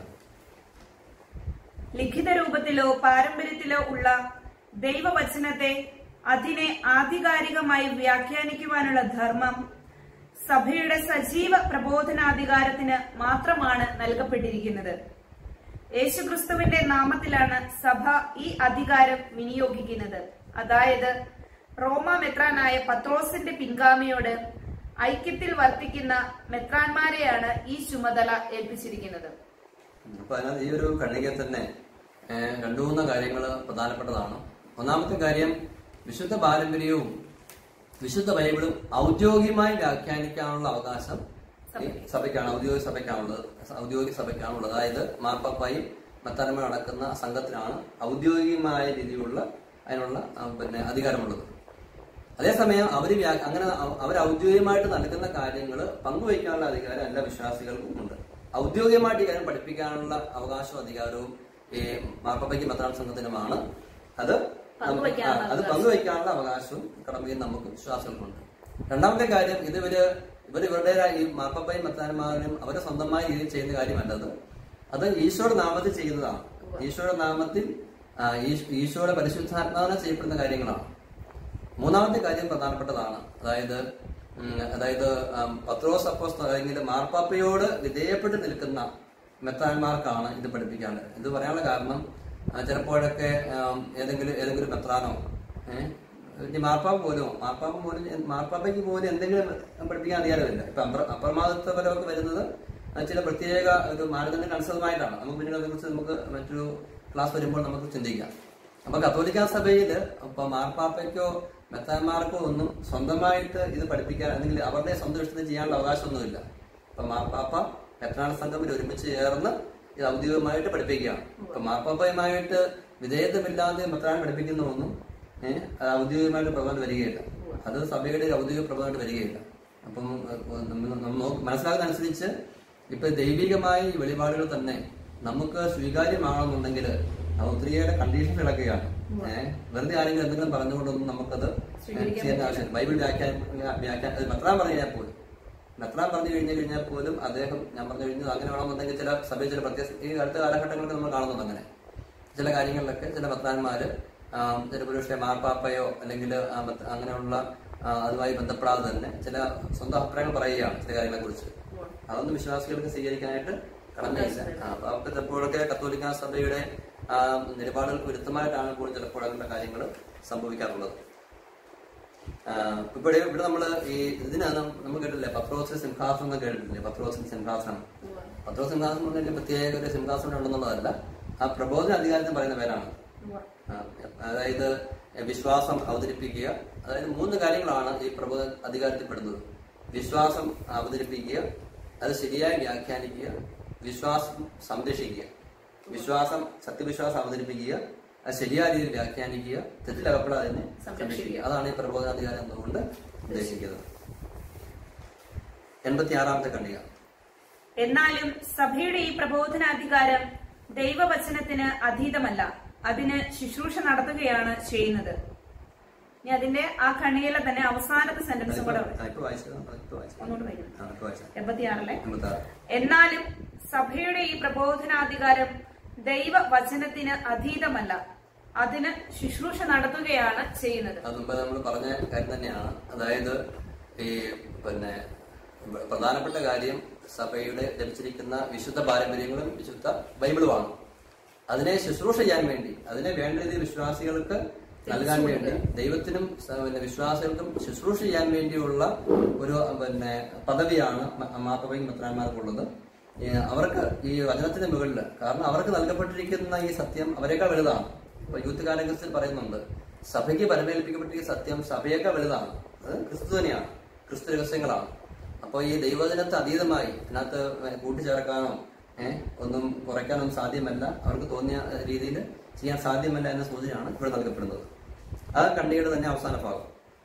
ലിഖിത രൂപത്തിലോ പാരമ്പര്യത്തിലോ ഉള്ള ദൈവവചനത്തെ അതിനെ ആധികാരികമായി വ്യാഖ്യാനിക്കുവാനുള്ള ധർമ്മം സഭയുടെ സജീവ പ്രബോധനാധികാരത്തിന് മാത്രമാണ് നൽകപ്പെട്ടിരിക്കുന്നത് യേശുക്രിസ്തുവിന്റെ നാമത്തിലാണ് സഭ ഈ അധികാരം വിനിയോഗിക്കുന്നത് അതായത് റോമ മെത്രാനായ പത്രോസിന്റെ പിൻഗാമിയോട് ഐക്യത്തിൽ വർത്തിക്കുന്ന മെത്രാന്മാരെയാണ് ഈ ചുമതല ഏൽപ്പിച്ചിരിക്കുന്നത് അപ്പൊ അതിനകത്ത് ഈ ഒരു ഖണ്ഡികയിൽ തന്നെ ഏഹ്, രണ്ടു മൂന്ന് കാര്യങ്ങൾ പ്രധാനപ്പെട്ടതാണ് ഒന്നാമത്തെ കാര്യം വിശുദ്ധ പാരമ്പര്യവും വിശുദ്ധ ബൈബിളും ഔദ്യോഗികമായി വ്യാഖ്യാനിക്കാനുള്ള അവകാശം ഈ സഭയ്ക്കാണ് ഔദ്യോഗിക സഭയ്ക്കാണുള്ളത് ഔദ്യോഗിക സഭയ്ക്കാണുള്ളത് അതായത് മാർപ്പാപ്പായും മത്താനമ്മ നടക്കുന്ന സംഘത്തിനാണ് ഔദ്യോഗികമായ രീതിയിലുള്ള അതിനുള്ള ആ, പിന്നെ അധികാരമുള്ളത് അതേസമയം അവർ അങ്ങനെ അവർ ഔദ്യോഗികമായിട്ട് നൽകുന്ന കാര്യങ്ങൾ പങ്കുവയ്ക്കാനുള്ള അധികാരം എല്ലാ വിശ്വാസികൾക്കും ഉണ്ട് ഔദ്യോഗികമായിട്ട് ഈ കാര്യം പഠിപ്പിക്കാനുള്ള അവകാശവും അധികാരവും ഈ മാർപ്പയ്ക്ക് മത്താൻ സംഘത്തിനുമാണ് അത് നമുക്ക് പങ്കുവയ്ക്കാനുള്ള ആ, അത് പങ്കുവയ്ക്കാനുള്ള അവകാശവും കടമയും നമുക്ക് വിശ്വാസികൾക്കുണ്ട് രണ്ടാമത്തെ കാര്യം ഇത് ഇവര് ഇവർ ഇവരുടെ ഈ മാപ്പപ്പയും മത്താന്മാരും അവരെ സ്വന്തമായ രീതിയിൽ ചെയ്യുന്ന കാര്യമല്ലത് അത് ഈശോയുടെ നാമത്തിൽ ചെയ്യുന്നതാണ് ഈശോയുടെ നാമത്തിൽ ആ, ഈശ്- ഈശോയുടെ പരിശുദ്ധാത്മാവിനെ ചെയ്യപ്പെടുന്ന കാര്യങ്ങളാണ് മൂന്നാമത്തെ കാര്യം പ്രധാനപ്പെട്ടതാണ് അതായത് ഉം, അതായത് ആം, പത്രോസ് അപ്പോസ്ത അല്ലെങ്കിൽ മാർപ്പാപ്പയോട് വിധേയപ്പെട്ട് നിൽക്കുന്ന മെത്രാന്മാർക്കാണ് ഇത് പഠിപ്പിക്കാനുള്ളത് ഇത് പറയാനുള്ള കാരണം ആ, ചിലപ്പോഴൊക്കെ ആം, ഏതെങ്കിലും ഏതെങ്കിലും മെത്രാനോ ഏഹ് ഇനി മാർപ്പാപ്പ പോലും മാർപ്പാപ്പ പോലും മാർപ്പാപ്പയ്ക്ക് പോലും എന്തെങ്കിലും പഠിപ്പിക്കാൻ അധികാരമില്ല ഇപ്പൊ അപ്ര അപ്രമാദിത്വപരമൊക്കെ വരുന്നത് ആ, ചില പ്രത്യേക ഒരു മാനദണ്ഡത്തിന് അനുസൃതമായിട്ടാണ് നമുക്ക് പിന്നീട് അതേക്കുറിച്ച് നമുക്ക് മറ്റൊരു ക്ലാസ് വരുമ്പോൾ നമുക്ക് ചിന്തിക്കാം അപ്പൊ കത്തോലിക്ക സഭയിൽ ഇപ്പൊ മാർപ്പാപ്പയ്ക്കോ മെത്താന്മാർക്കോ ഒന്നും സ്വന്തമായിട്ട് ഇത് പഠിപ്പിക്കാൻ അല്ലെങ്കിൽ അവരുടെ സ്വന്തം ഇഷ്ടത്തിന് ചെയ്യാനുള്ള അവകാശമൊന്നുമില്ല ഇപ്പൊ മാർപ്പാപ്പ മെത്രാൻ സംഘത്തിൽ ഒരുമിച്ച് ചേർന്ന് ഇത് ഔദ്യോഗികമായിട്ട് പഠിപ്പിക്കുകയാണ് ഇപ്പൊ മാർപ്പാപ്പയുമായിട്ട് വിധേയത്വമില്ലാതെ മെത്രാൻ പഠിപ്പിക്കുന്ന ഒന്നും ഏഹ് അത് ഔദ്യോഗികമായിട്ട് പ്രബന്ധം വരികയില്ല അത് സഭയുടെ ഒരു ഔദ്യോഗിക പ്രബന്ധമായിട്ട് വരികയില്ല അപ്പം ഏഹ്, നമ്മൾ നമ്മൾ നോക്ക് മനസ്സിലാകുന്ന അനുസരിച്ച് ഇപ്പൊ ദൈവികമായ ഈ വെളിപാടുകൾ തന്നെ നമുക്ക് സ്വീകാര്യമാണെന്നുണ്ടെങ്കിൽ അത് ഒത്തിരിയേറെ കണ്ടീഷൻസ് ഇളക്കുകയാണ് ഏഹ് വെറുതെ ആരെങ്കിലും എന്തെങ്കിലും പറഞ്ഞുകൊണ്ടൊന്നും നമുക്കത് ചെയ്യാൻ ആവശ്യമില്ല ബൈബിൾ വ്യാഖ്യാൻ വ്യാഖ്യാൻ അത് മെത്രാൻ പറഞ്ഞു കഴിഞ്ഞാൽ പോലും മെത്രാൻ പറഞ്ഞു കഴിഞ്ഞു കഴിഞ്ഞാൽ പോലും അദ്ദേഹം ഞാൻ പറഞ്ഞു കഴിഞ്ഞത് അങ്ങനെ വേണമെന്നുണ്ടെങ്കിൽ ചില സഭയിൽ ചില പ്രത്യേക ഈ അടുത്ത കാലഘട്ടങ്ങളിൽ നമ്മൾ കാണുന്നുണ്ട് അങ്ങനെ ചില കാര്യങ്ങളിലൊക്കെ ചില മെത്രാന്മാര് ആം, ചിലപ്പോൾ പക്ഷേ മാർപ്പാപ്പയോ അല്ലെങ്കിൽ ആ മറ്റ് അങ്ങനെയുള്ള ആ, അതുമായി ബന്ധപ്പെടാതെ തന്നെ ചില സ്വന്തം അഭിപ്രായങ്ങൾ പറയുകയാണ് ചില കാര്യങ്ങളെ കുറിച്ച് അതൊന്നും വിശ്വാസികൾക്ക് സ്വീകരിക്കാനായിട്ട് കടമയില്ല ആ, അപ്പൊ അവർക്ക് ചിലപ്പോഴൊക്കെ കത്തോലിക്ക സഭയുടെ ആ, നിലപാടുകൾക്ക് വിരുദ്ധമായിട്ടാണ് കൂടുതൽ ചിലപ്പോൾ അങ്ങനെയുള്ള കാര്യങ്ങൾ സംഭവിക്കാറുള്ളത് ആഹ് ഇപ്പൊ ഇവിടെ ഇവിടെ നമ്മള് ഈ ഇതിനകം നമ്മൾ കേട്ടില്ലേ പത്രോസിന് സിംഹാസനം എന്ന് കേട്ടിട്ടില്ലേ പത്രോസിന് സിംഹാസനം പത്രോസ് സിംഹാസനം എന്ന് പറഞ്ഞാൽ പ്രത്യേക ഒരു സിംഹാസനം ഉണ്ടെന്നുള്ളതല്ല ആ പ്രബോധന അധികാരത്തിന് പറയുന്ന പേരാണ് ആ, അതായത് വിശ്വാസം അവതരിപ്പിക്കുക അതായത് മൂന്ന് കാര്യങ്ങളാണ് ഈ പ്രബോധ അധികാരത്തിൽ പെടുന്നത് വിശ്വാസം അവതരിപ്പിക്കുക അത് ശരിയായി വ്യാഖ്യാനിക്കുക വിശ്വാസം സംരക്ഷിക്കുക വിശ്വാസം സത്യവിശ്വാസം അവതരിപ്പിക്കുക അത് ശരിയായ രീതിയിൽ വ്യാഖ്യാനിക്കുക തെറ്റിലകപ്പെടാതെ തന്നെ സംരക്ഷിക്കുക അതാണ് ഈ പ്രബോധനാധികാരം എന്നുകൊണ്ട് ഉദ്ദേശിക്കുന്നത് എൺപത്തി ആറാമത്തെ ഖണ്ഡിക എന്നാലും സഭയുടെ ഈ പ്രബോധനാധികാരം ദൈവവചനത്തിന് അതീതമല്ല അതിന് ശുശ്രൂഷ നടത്തുകയാണ് ചെയ്യുന്നത് ഇനി അതിന്റെ ആ ഖണിയിലെ തന്നെ അവസാനത്തെ സെന്റൻസ് കൂടെ ആ, ഇപ്പൊ വായിച്ചത് ഇപ്പൊ വായിച്ചത് ഒന്നുകൂടെ വായിക്കണം. ആ, ഇപ്പൊ വായിച്ചത് എൺപത്തിയാറിലെ എൺപത്തി ആറ് എന്നാലും സഭയുടെ ഈ പ്രബോധനാധികാരം ദൈവവചനത്തിന് അതീതമല്ല അതിന് ശുശ്രൂഷ നടത്തുകയാണ് ചെയ്യുന്നത് അത് മുമ്പ് നമ്മൾ പറഞ്ഞ കാര്യം തന്നെയാണ് അതായത് ഈ പിന്നെ പ്രധാനപ്പെട്ട കാര്യം സഭയുടെ ലഭിച്ചിരിക്കുന്ന വിശുദ്ധ പാരമ്പര്യങ്ങളും വിശുദ്ധ ബൈബിളുമാണ് അതിനെ ശുശ്രൂഷ ചെയ്യാൻ വേണ്ടി അതിനെ വേണ്ട രീതിയിൽ വിശ്വാസികൾക്ക് നൽകാൻ വേണ്ടി ദൈവത്തിനും സ- പിന്നെ വിശ്വാസികൾക്കും ശുശ്രൂഷ ചെയ്യാൻ വേണ്ടിയുള്ള ഒരു പിന്നെ പദവിയാണ് മ- മാപ്പവയും മെത്രാന്മാർക്കുള്ളത് ഈ അവർക്ക് ഈ വചനത്തിന് മുകളിൽ കാരണം അവർക്ക് നൽകപ്പെട്ടിരിക്കുന്ന ഈ സത്യം അവരെക്കാൾ വലുതാണ് ഇപ്പൊ യൂത്ത് കാലഘട്ടത്തിൽ പറയുന്നുണ്ട് സഭയ്ക്ക് പരമേൽപ്പിക്കപ്പെട്ടിരിക്കുന്ന സത്യം സഭയേക്കാൾ വലുതാണ് അത് ക്രിസ്തു തന്നെയാണ് ക്രിസ്തു രഹസ്യങ്ങളാണ് അപ്പോൾ ഈ ദൈവജനത്തെ അതീതമായി ഇതിനകത്ത് കൂട്ടിച്ചേർക്കാനോ ഏഹ് ഒന്നും കുറയ്ക്കാനൊന്നും സാധ്യമല്ല അവർക്ക് തോന്നിയ രീതിയിൽ ചെയ്യാൻ സാധ്യമല്ല എന്ന സൂചനയാണ് ഇവിടെ നൽകപ്പെടുന്നത് ആ കണ്ണിയുടെ തന്നെ അവസാന ഭാഗം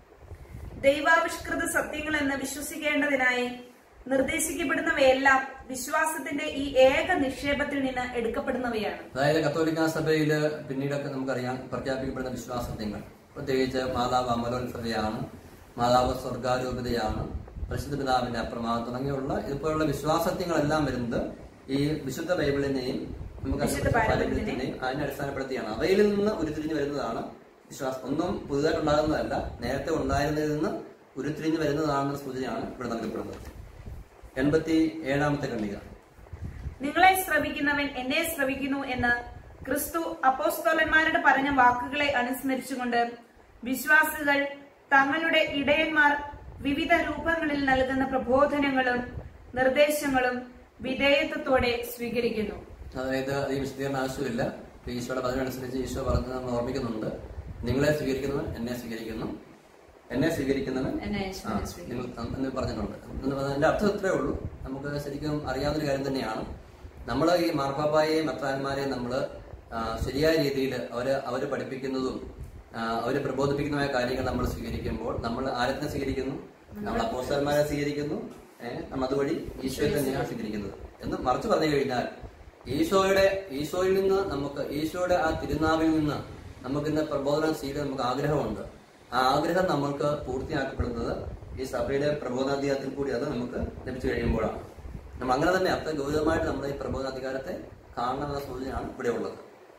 ദൈവാവിഷ്കൃത സത്യങ്ങൾ എന്ന് വിശ്വസിക്കേണ്ടതിനായി നിർദ്ദേശിക്കപ്പെടുന്നവയെല്ലാം വിശ്വാസത്തിന്റെ ഈ ഏക നിക്ഷേപത്തിൽ നിന്ന് എടുക്കപ്പെടുന്നവയാണ് അതായത് കത്തോലിക്ക സഭയിൽ പിന്നീടൊക്കെ നമുക്കറിയാം പ്രഖ്യാപിക്കപ്പെടുന്ന വിശ്വാസത്യങ്ങൾ പ്രത്യേകിച്ച് മാതാവ് അമലോത്സവയാണ് മാതാവ് സ്വർഗാരൂപതയാണ് പരിശുദ്ധ പിതാവിന്റെ അപ്രമാദം തുടങ്ങിയുള്ള ഇതുപോലുള്ള വിശ്വാസത്യങ്ങളെല്ലാം വരുന്നത് ഈ വിശുദ്ധ ബൈബിളിനെയും നമുക്ക് വിശുദ്ധ പാരമ്പര്യത്തിനെയും അതിനെ അടിസ്ഥാനപ്പെടുത്തിയാണ് അവയിൽ നിന്ന് ഉരുത്തിരിഞ്ഞു വരുന്നതാണ് വിശ്വാസം ഒന്നും പുതുതായിട്ട് ഉണ്ടാകുന്നതല്ല നേരത്തെ ഉണ്ടായിരുന്നതിൽ നിന്ന് ഉരുത്തിരിഞ്ഞു വരുന്നതാണെന്ന സൂചനയാണ് ഇവിടെ നൽകപ്പെടുന്നത് എൺപത്തി ഏഴാമത്തെ ഖണ്ഡിക നിങ്ങളെ ശ്രവിക്കുന്നവൻ എന്നെ ശ്രവിക്കുന്നു എന്ന് ക്രിസ്തു അപ്പോസ്തോലന്മാരുടെ പറഞ്ഞ വാക്കുകളെ അനുസ്മരിച്ചുകൊണ്ട് വിശ്വാസികൾ തങ്ങളുടെ ഇടയന്മാർ വിവിധ രൂപങ്ങളിൽ നൽകുന്ന പ്രബോധനങ്ങളും നിർദ്ദേശങ്ങളും വിധേയത്വത്തോടെ സ്വീകരിക്കുന്നു അതായത് ഈ വിശദീകരണം ആവശ്യമില്ല ഇപ്പൊ ഈശോയുടെ പതിനനുസരിച്ച് ഈശോ പറഞ്ഞത് നമ്മൾ ഓർമ്മിക്കുന്നുണ്ട് നിങ്ങളെ സ്വീകരിക്കുന്നവൻ എന്നെ സ്വീകരിക്കുന്നു എന്നെ സ്വീകരിക്കുന്നവൻ എന്നെ ആ, യേശുവിനെ സ്വീകരിക്കുന്നു. നിങ്ങൾ എന്ന് പറഞ്ഞിട്ടുണ്ട് എന്ന് പറഞ്ഞാൽ അതിന്റെ അർത്ഥം ഇത്രേ ഉള്ളൂ നമുക്ക് ശരിക്കും അറിയാവുന്ന കാര്യം തന്നെയാണ് നമ്മൾ ഈ മാർപ്പാപ്പായെയും മെത്രാന്മാരെയും നമ്മൾ ശരിയായ രീതിയിൽ അവര് അവര് പഠിപ്പിക്കുന്നതും ആ, അവര് പ്രബോധിപ്പിക്കുന്നതുമായ കാര്യങ്ങൾ നമ്മൾ സ്വീകരിക്കുമ്പോൾ നമ്മൾ ആരത്തിനെ സ്വീകരിക്കുന്നു നമ്മൾ അപ്പോസ്റ്റന്മാരെ സ്വീകരിക്കുന്നു ഏഹ് നമ്മൾ അതുവഴി ഈശോയെ തന്നെയാണ് സ്വീകരിക്കുന്നത് എന്ന് മറിച്ച് പറഞ്ഞു കഴിഞ്ഞാൽ ഈശോയുടെ ഈശോയിൽ നിന്ന് നമുക്ക് ഈശോയുടെ ആ തിരുനാവിൽ നിന്ന് നമുക്ക് ഇന്ന് പ്രബോധനം സ്വീകരിക്കാൻ നമുക്ക് ആഗ്രഹമുണ്ട് ആ ആഗ്രഹം നമ്മൾക്ക് പൂർത്തിയാക്കപ്പെടുന്നത് ഈ സഭയുടെ പ്രബോധാധികാരത്തിൽ കൂടി അത് നമുക്ക് ലഭിച്ചു കഴിയുമ്പോഴാണ് നമ്മൾ അങ്ങനെ തന്നെ അത്ര ഗൗരവമായിട്ട് നമ്മുടെ ഈ പ്രബോധാധികാരത്തെ കാണണമെന്ന സൂചനയാണ് ഇവിടെ ഉള്ളത്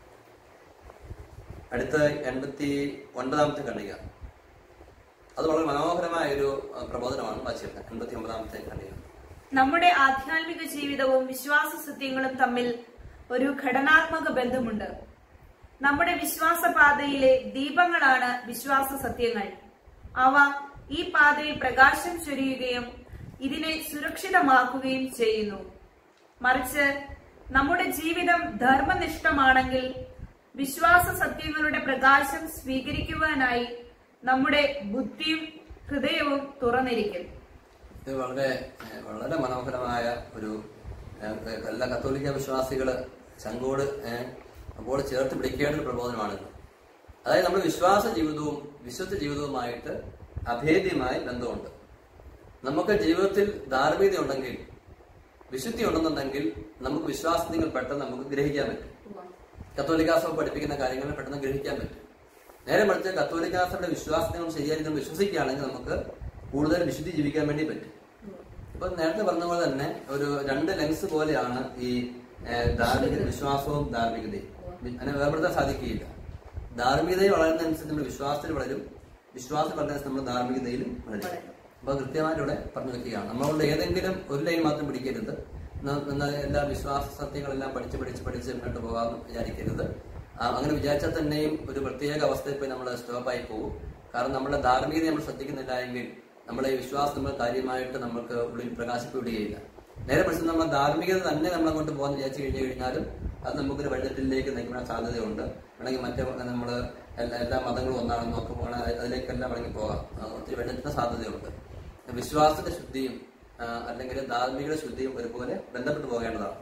അടുത്ത എൺപത്തി ഒൻപതാമത്തെ ഖണ്ഡിക അത് വളരെ മനോഹരമായ ഒരു അഹ്, പ്രബോധനമാണ് വായിച്ചിരുന്നത് എൺപത്തി ഒമ്പതാമത്തെ ഖണ്ഡിക നമ്മുടെ ആധ്യാത്മിക ജീവിതവും വിശ്വാസ സത്യങ്ങളും തമ്മിൽ ഒരു ഘടനാത്മക ബന്ധമുണ്ട് നമ്മുടെ വിശ്വാസ പാതയിലെ ദീപങ്ങളാണ് വിശ്വാസ സത്യങ്ങൾ അവ ഈ പാതയിൽ പ്രകാശം ചൊരിയുകയും ഇതിനെ സുരക്ഷിതമാക്കുകയും ചെയ്യുന്നു മറിച്ച് നമ്മുടെ ജീവിതം ധർമ്മനിഷ്ഠമാണെങ്കിൽ വിശ്വാസ സത്യങ്ങളുടെ പ്രകാശം സ്വീകരിക്കുവാനായി നമ്മുടെ ബുദ്ധിയും ഹൃദയവും തുറന്നിരിക്കും ഇത് വളരെ ഏഹ്, വളരെ മനോഹരമായ ഒരു ഏഹ്, എല്ലാ കത്തോലിക്ക വിശ്വാസികള് ചങ്കോട് ഏഹ്, അപ്പോൾ ചേർത്ത് പിടിക്കേണ്ട ഒരു പ്രബോധനമാണിത് അതായത് നമ്മുടെ വിശ്വാസ ജീവിതവും വിശുദ്ധ ജീവിതവുമായിട്ട് അഭേദ്യമായ ബന്ധമുണ്ട് നമുക്ക് ജീവിതത്തിൽ ധാർമ്മികത ഉണ്ടെങ്കിൽ വിശുദ്ധി ഉണ്ടെന്നുണ്ടെങ്കിൽ നമുക്ക് വിശ്വാസത്തിൽ പെട്ടെന്ന് നമുക്ക് ഗ്രഹിക്കാൻ പറ്റും കത്തോലിക്കാ സഭ പഠിപ്പിക്കുന്ന കാര്യങ്ങൾ പെട്ടെന്ന് ഗ്രഹിക്കാൻ പറ്റും നേരെ മറിച്ച് കത്തോലിക്കാ സഭയുടെ വിശ്വാസത്തെ നമ്മൾ ശരിയായി നമ്മൾ വിശ്വസിക്കുകയാണെങ്കിൽ നമുക്ക് കൂടുതൽ വിശുദ്ധി ജീവിക്കാൻ വേണ്ടി പറ്റും ഇപ്പൊ നേരത്തെ പറഞ്ഞ പോലെ തന്നെ ഒരു രണ്ട് ലെൻസ് പോലെയാണ് ഈ ഏഹ്, ധാർമ്മിക വിശ്വാസവും ധാർമ്മികതയും അതിനെ വേർപെടുത്താൻ സാധിക്കുകയില്ല ധാർമ്മികതയിൽ വളരുന്നതനുസരിച്ച് നമ്മൾ വിശ്വാസത്തിൽ വളരും വിശ്വാസത്തിൽ വളരുന്നതനുസരിച്ച് നമ്മൾ ധാർമ്മികതയിലും വളരും അപ്പൊ കൃത്യമായിട്ട് ഇവിടെ പറഞ്ഞു വെക്കുകയാണ് നമ്മളുകൊണ്ട് ഏതെങ്കിലും ഒരു ലൈൻ മാത്രം പിടിക്കരുത് ന- എന്നാൽ എല്ലാ വിശ്വാസ സത്യങ്ങളെല്ലാം പഠിച്ച് പഠിച്ച് പഠിച്ച് മുന്നോട്ട് പോകാമെന്ന് വിചാരിക്കരുത് ആ, അങ്ങനെ വിചാരിച്ചാൽ തന്നെയും ഒരു പ്രത്യേക അവസ്ഥയിൽ പോയി നമ്മൾ സ്റ്റോപ്പായി പോകും കാരണം നമ്മുടെ ധാർമ്മികത നമ്മൾ ശ്രദ്ധിക്കുന്നില്ല എങ്കിൽ നമ്മുടെ ഈ വിശ്വാസം നമ്മൾ കാര്യമായിട്ട് നമുക്ക് ഉള്ളിൽ പ്രകാശിപ്പിക്കുകയില്ല നേരെ മറിച്ച് നമ്മുടെ ധാർമ്മികത തന്നെ നമ്മൾ അങ്ങോട്ട് പോകാൻ വിചാരിച്ചു കഴിഞ്ഞു കഴിഞ്ഞാലും അത് നമുക്കൊരു വഴിതെറ്റിലേക്ക് നയിക്കാൻ സാധ്യതയുണ്ട് വേണമെങ്കിൽ മറ്റേ നമ്മൾ എല്ലാ എല്ലാ മതങ്ങളും ഒന്നാണെന്ന് നോക്കുമ്പോൾ അതിലേക്കെല്ലാം വേണമെങ്കിൽ പോകാം ആ, ഒത്തിരി വഴിതെറ്റിന് സാധ്യതയുണ്ട് വിശ്വാസത്തിന്റെ ശുദ്ധിയും ആ, അല്ലെങ്കിൽ ധാർമ്മികയുടെ ശുദ്ധിയും ഒരുപോലെ ബന്ധപ്പെട്ട് പോകേണ്ടതാണ്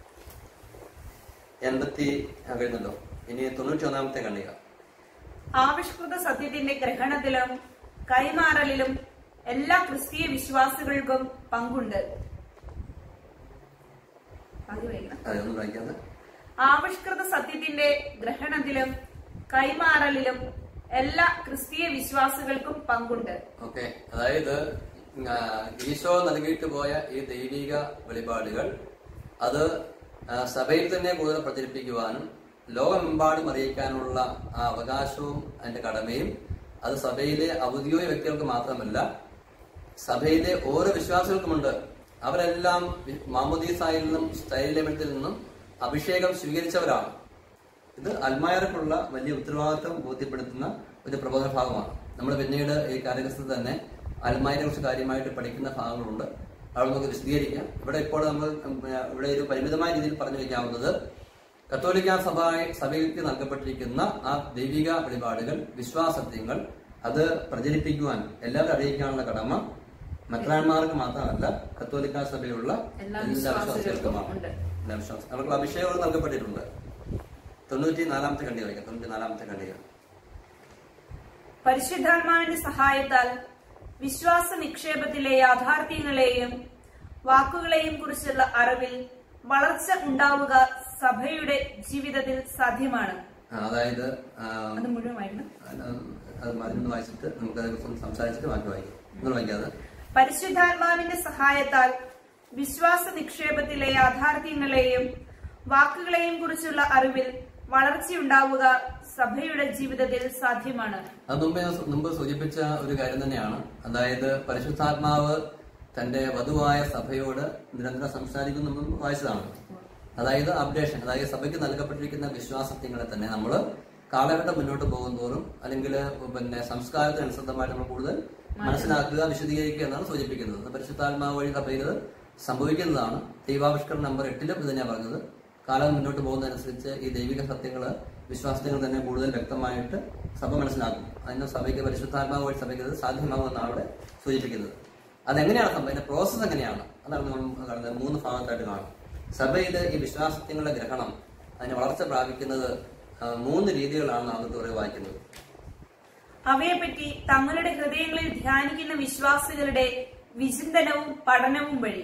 എൺപത്തി ആ, കഴിഞ്ഞല്ലോ ഇനി തൊണ്ണൂറ്റി ഒന്നാമത്തെ കണ്ണിക ആവിഷ്കൃത സത്യത്തിന്റെ ഗ്രഹണത്തിലും കൈമാറലിലും എല്ലാ ക്രിസ്തീയ വിശ്വാസികൾക്കും പങ്കുണ്ട് ആദ്യം വായിക്കണം. അതൊന്നും വായിക്കാതെ ആവിഷ്കൃത സത്യത്തിന്റെ ഗ്രഹണത്തിലും കൈമാറലിലും എല്ലാ ക്രിസ്തീയ വിശ്വാസികൾക്കും പങ്കുണ്ട് ഓക്കെ അതായത് ആ, ഈശോ നൽകിയിട്ട് പോയ ഈ ദൈവിക വെളിപാടുകൾ അത് ആ, സഭയിൽ തന്നെ കൂടുതൽ പ്രചരിപ്പിക്കുവാനും ലോകമെമ്പാടും അറിയിക്കാനുള്ള ആ അവകാശവും അതിന്റെ കടമയും അത് സഭയിലെ ഔദ്യോഗിക വ്യക്തികൾക്ക് മാത്രമല്ല സഭയിലെ ഓരോ വിശ്വാസികൾക്കുമുണ്ട് അവരെല്ലാം വി- മാമോദീസായിൽ നിന്നും സ്റ്റൈലമെന്റിൽ നിന്നും അഭിഷേകം സ്വീകരിച്ചവരാണ് ഇത് അൽമായർക്കുള്ള വലിയ ഉത്തരവാദിത്വം ബോധ്യപ്പെടുത്തുന്ന ഒരു പ്രബോധന ഭാഗമാണ് നമ്മൾ പിന്നീട് ഈ കാര്യഗ്രഹത്തിൽ തന്നെ അൽമായരെ കുറിച്ച് കാര്യമായിട്ട് പഠിക്കുന്ന ഭാഗങ്ങളുണ്ട് അവിടെ നമുക്ക് വിശദീകരിക്കാം ഇവിടെ ഇപ്പോൾ നമ്മൾ ഉം, ഇവിടെ ഒരു പരിമിതമായ രീതിയിൽ പറഞ്ഞു വയ്ക്കാവുന്നത് കത്തോലിക്ക സഭ സഭയ്ക്ക് നൽകപ്പെട്ടിരിക്കുന്ന ആ ദൈവിക വെളിപാടുകൾ വിശ്വാസത്യങ്ങൾ അത് പ്രചരിപ്പിക്കുവാൻ എല്ലാവരും അറിയിക്കാനുള്ള കടമ മെത്രാന്മാർക്ക് മാത്രമല്ല കത്തോലിക്ക സഭയിലുള്ള എല്ലാ എല്ലാ വിശ്വാസികൾക്കും വിശ്വാസികൾക്കുമാണ് ഉണ്ട്. എല്ലാ വിശ്വാസം അവർക്ക് അഭിഷേകങ്ങൾ നൽകപ്പെട്ടിട്ടുണ്ട് തൊണ്ണൂറ്റി നാലാമത്തെ ഖണ്ഡിക വായിക്കാം തൊണ്ണൂറ്റി നാലാമത്തെ ഖണ്ഡിക പരിശുദ്ധാത്മാവിന്റെ സഹായത്താൽ വിശ്വാസ നിക്ഷേപത്തിലെ യാഥാർത്ഥ്യങ്ങളെയും വാക്കുകളെയും കുറിച്ചുള്ള അറിവിൽ വളർച്ച ഉണ്ടാവുക സഭയുടെ ജീവിതത്തിൽ സാധ്യമാണ് ആ, അതായത് ആ, അത് മുഴുവനായിരുന്നു അത് അത് മരുന്ന് വായിച്ചിട്ട് നമുക്ക് അതിനെക്കുറിച്ച് സംസാരിച്ചിട്ട് ബാക്കി വായിക്കാം നിങ്ങൾ വായിക്കാതെ പരിശുദ്ധാത്മാവിന്റെ സഹായത്താൽ വിശ്വാസ നിക്ഷേപത്തിലെ യാഥാർത്ഥ്യങ്ങളെയും വാക്കുകളെയും കുറിച്ചുള്ള അറിവിൽ വളർച്ചയുണ്ടാവുക സഭയുടെ ജീവിതത്തിൽ സാധ്യമാണ് അത് മുമ്പ് ഞാൻ സു- മുമ്പ് സൂചിപ്പിച്ച ഒരു കാര്യം തന്നെയാണ് അതായത് പരിശുദ്ധാത്മാവ് തന്റെ വധുവായ സഭയോട് നിരന്തരം സംസാരിക്കുന്നു എന്ന് വായിച്ചതാണ് അതായത് അപ്ഡേഷൻ അതായത് സഭയ്ക്ക് നൽകപ്പെട്ടിരിക്കുന്ന വിശ്വാസത്യങ്ങളെ തന്നെ നമ്മൾ കാലഘട്ടം മുന്നോട്ട് പോകുന്തോറും അല്ലെങ്കിൽ പിന്നെ സംസ്കാരത്തിനനുസൃതമായിട്ട് നമ്മൾ കൂടുതൽ മനസ്സിലാക്കുക വിശദീകരിക്കുക എന്നാണ് സൂചിപ്പിക്കുന്നത് അത് പരിശുദ്ധാത്മാവ് വഴി സഭയിൽ ഇത് സംഭവിക്കുന്നതാണ് ദൈവാവിഷ്കരണം നമ്പർ എട്ടിലും ഇത് തന്നെയാണ് പറഞ്ഞത് കാലം മുന്നോട്ട് പോകുന്നതനുസരിച്ച് ഈ ദൈവിക സത്യങ്ങൾ വിശ്വാസങ്ങൾ തന്നെ കൂടുതൽ വ്യക്തമായിട്ട് സഭ മനസ്സിലാക്കും അതിന് സഭയ്ക്ക് പരിശുദ്ധാത്മാവ് വഴി സഭയ്ക്ക് അത് സാധ്യമാകുമെന്നാണ് അവിടെ സൂചിപ്പിക്കുന്നത് അതെങ്ങനെയാണ് സംഭവം അതിന്റെ പ്രോസസ്സ് എങ്ങനെയാണ് അതാണ് നമ്മൾ കാണുന്നത് മൂന്ന് ഭാഗത്തായിട്ട് കാണും സഭയിൽ ഈ വിശ്വാസത്യങ്ങളുടെ ഗ്രഹണം അതിന് വളർച്ച പ്രാപിക്കുന്നത് ആ, മൂന്ന് രീതികളാണ് അകത്ത് വായിക്കുന്നത് അവയെപ്പറ്റി തങ്ങളുടെ ഹൃദയങ്ങളിൽ ധ്യാനിക്കുന്ന വിശ്വാസികളുടെ വിചിന്തനവും പഠനവും വഴി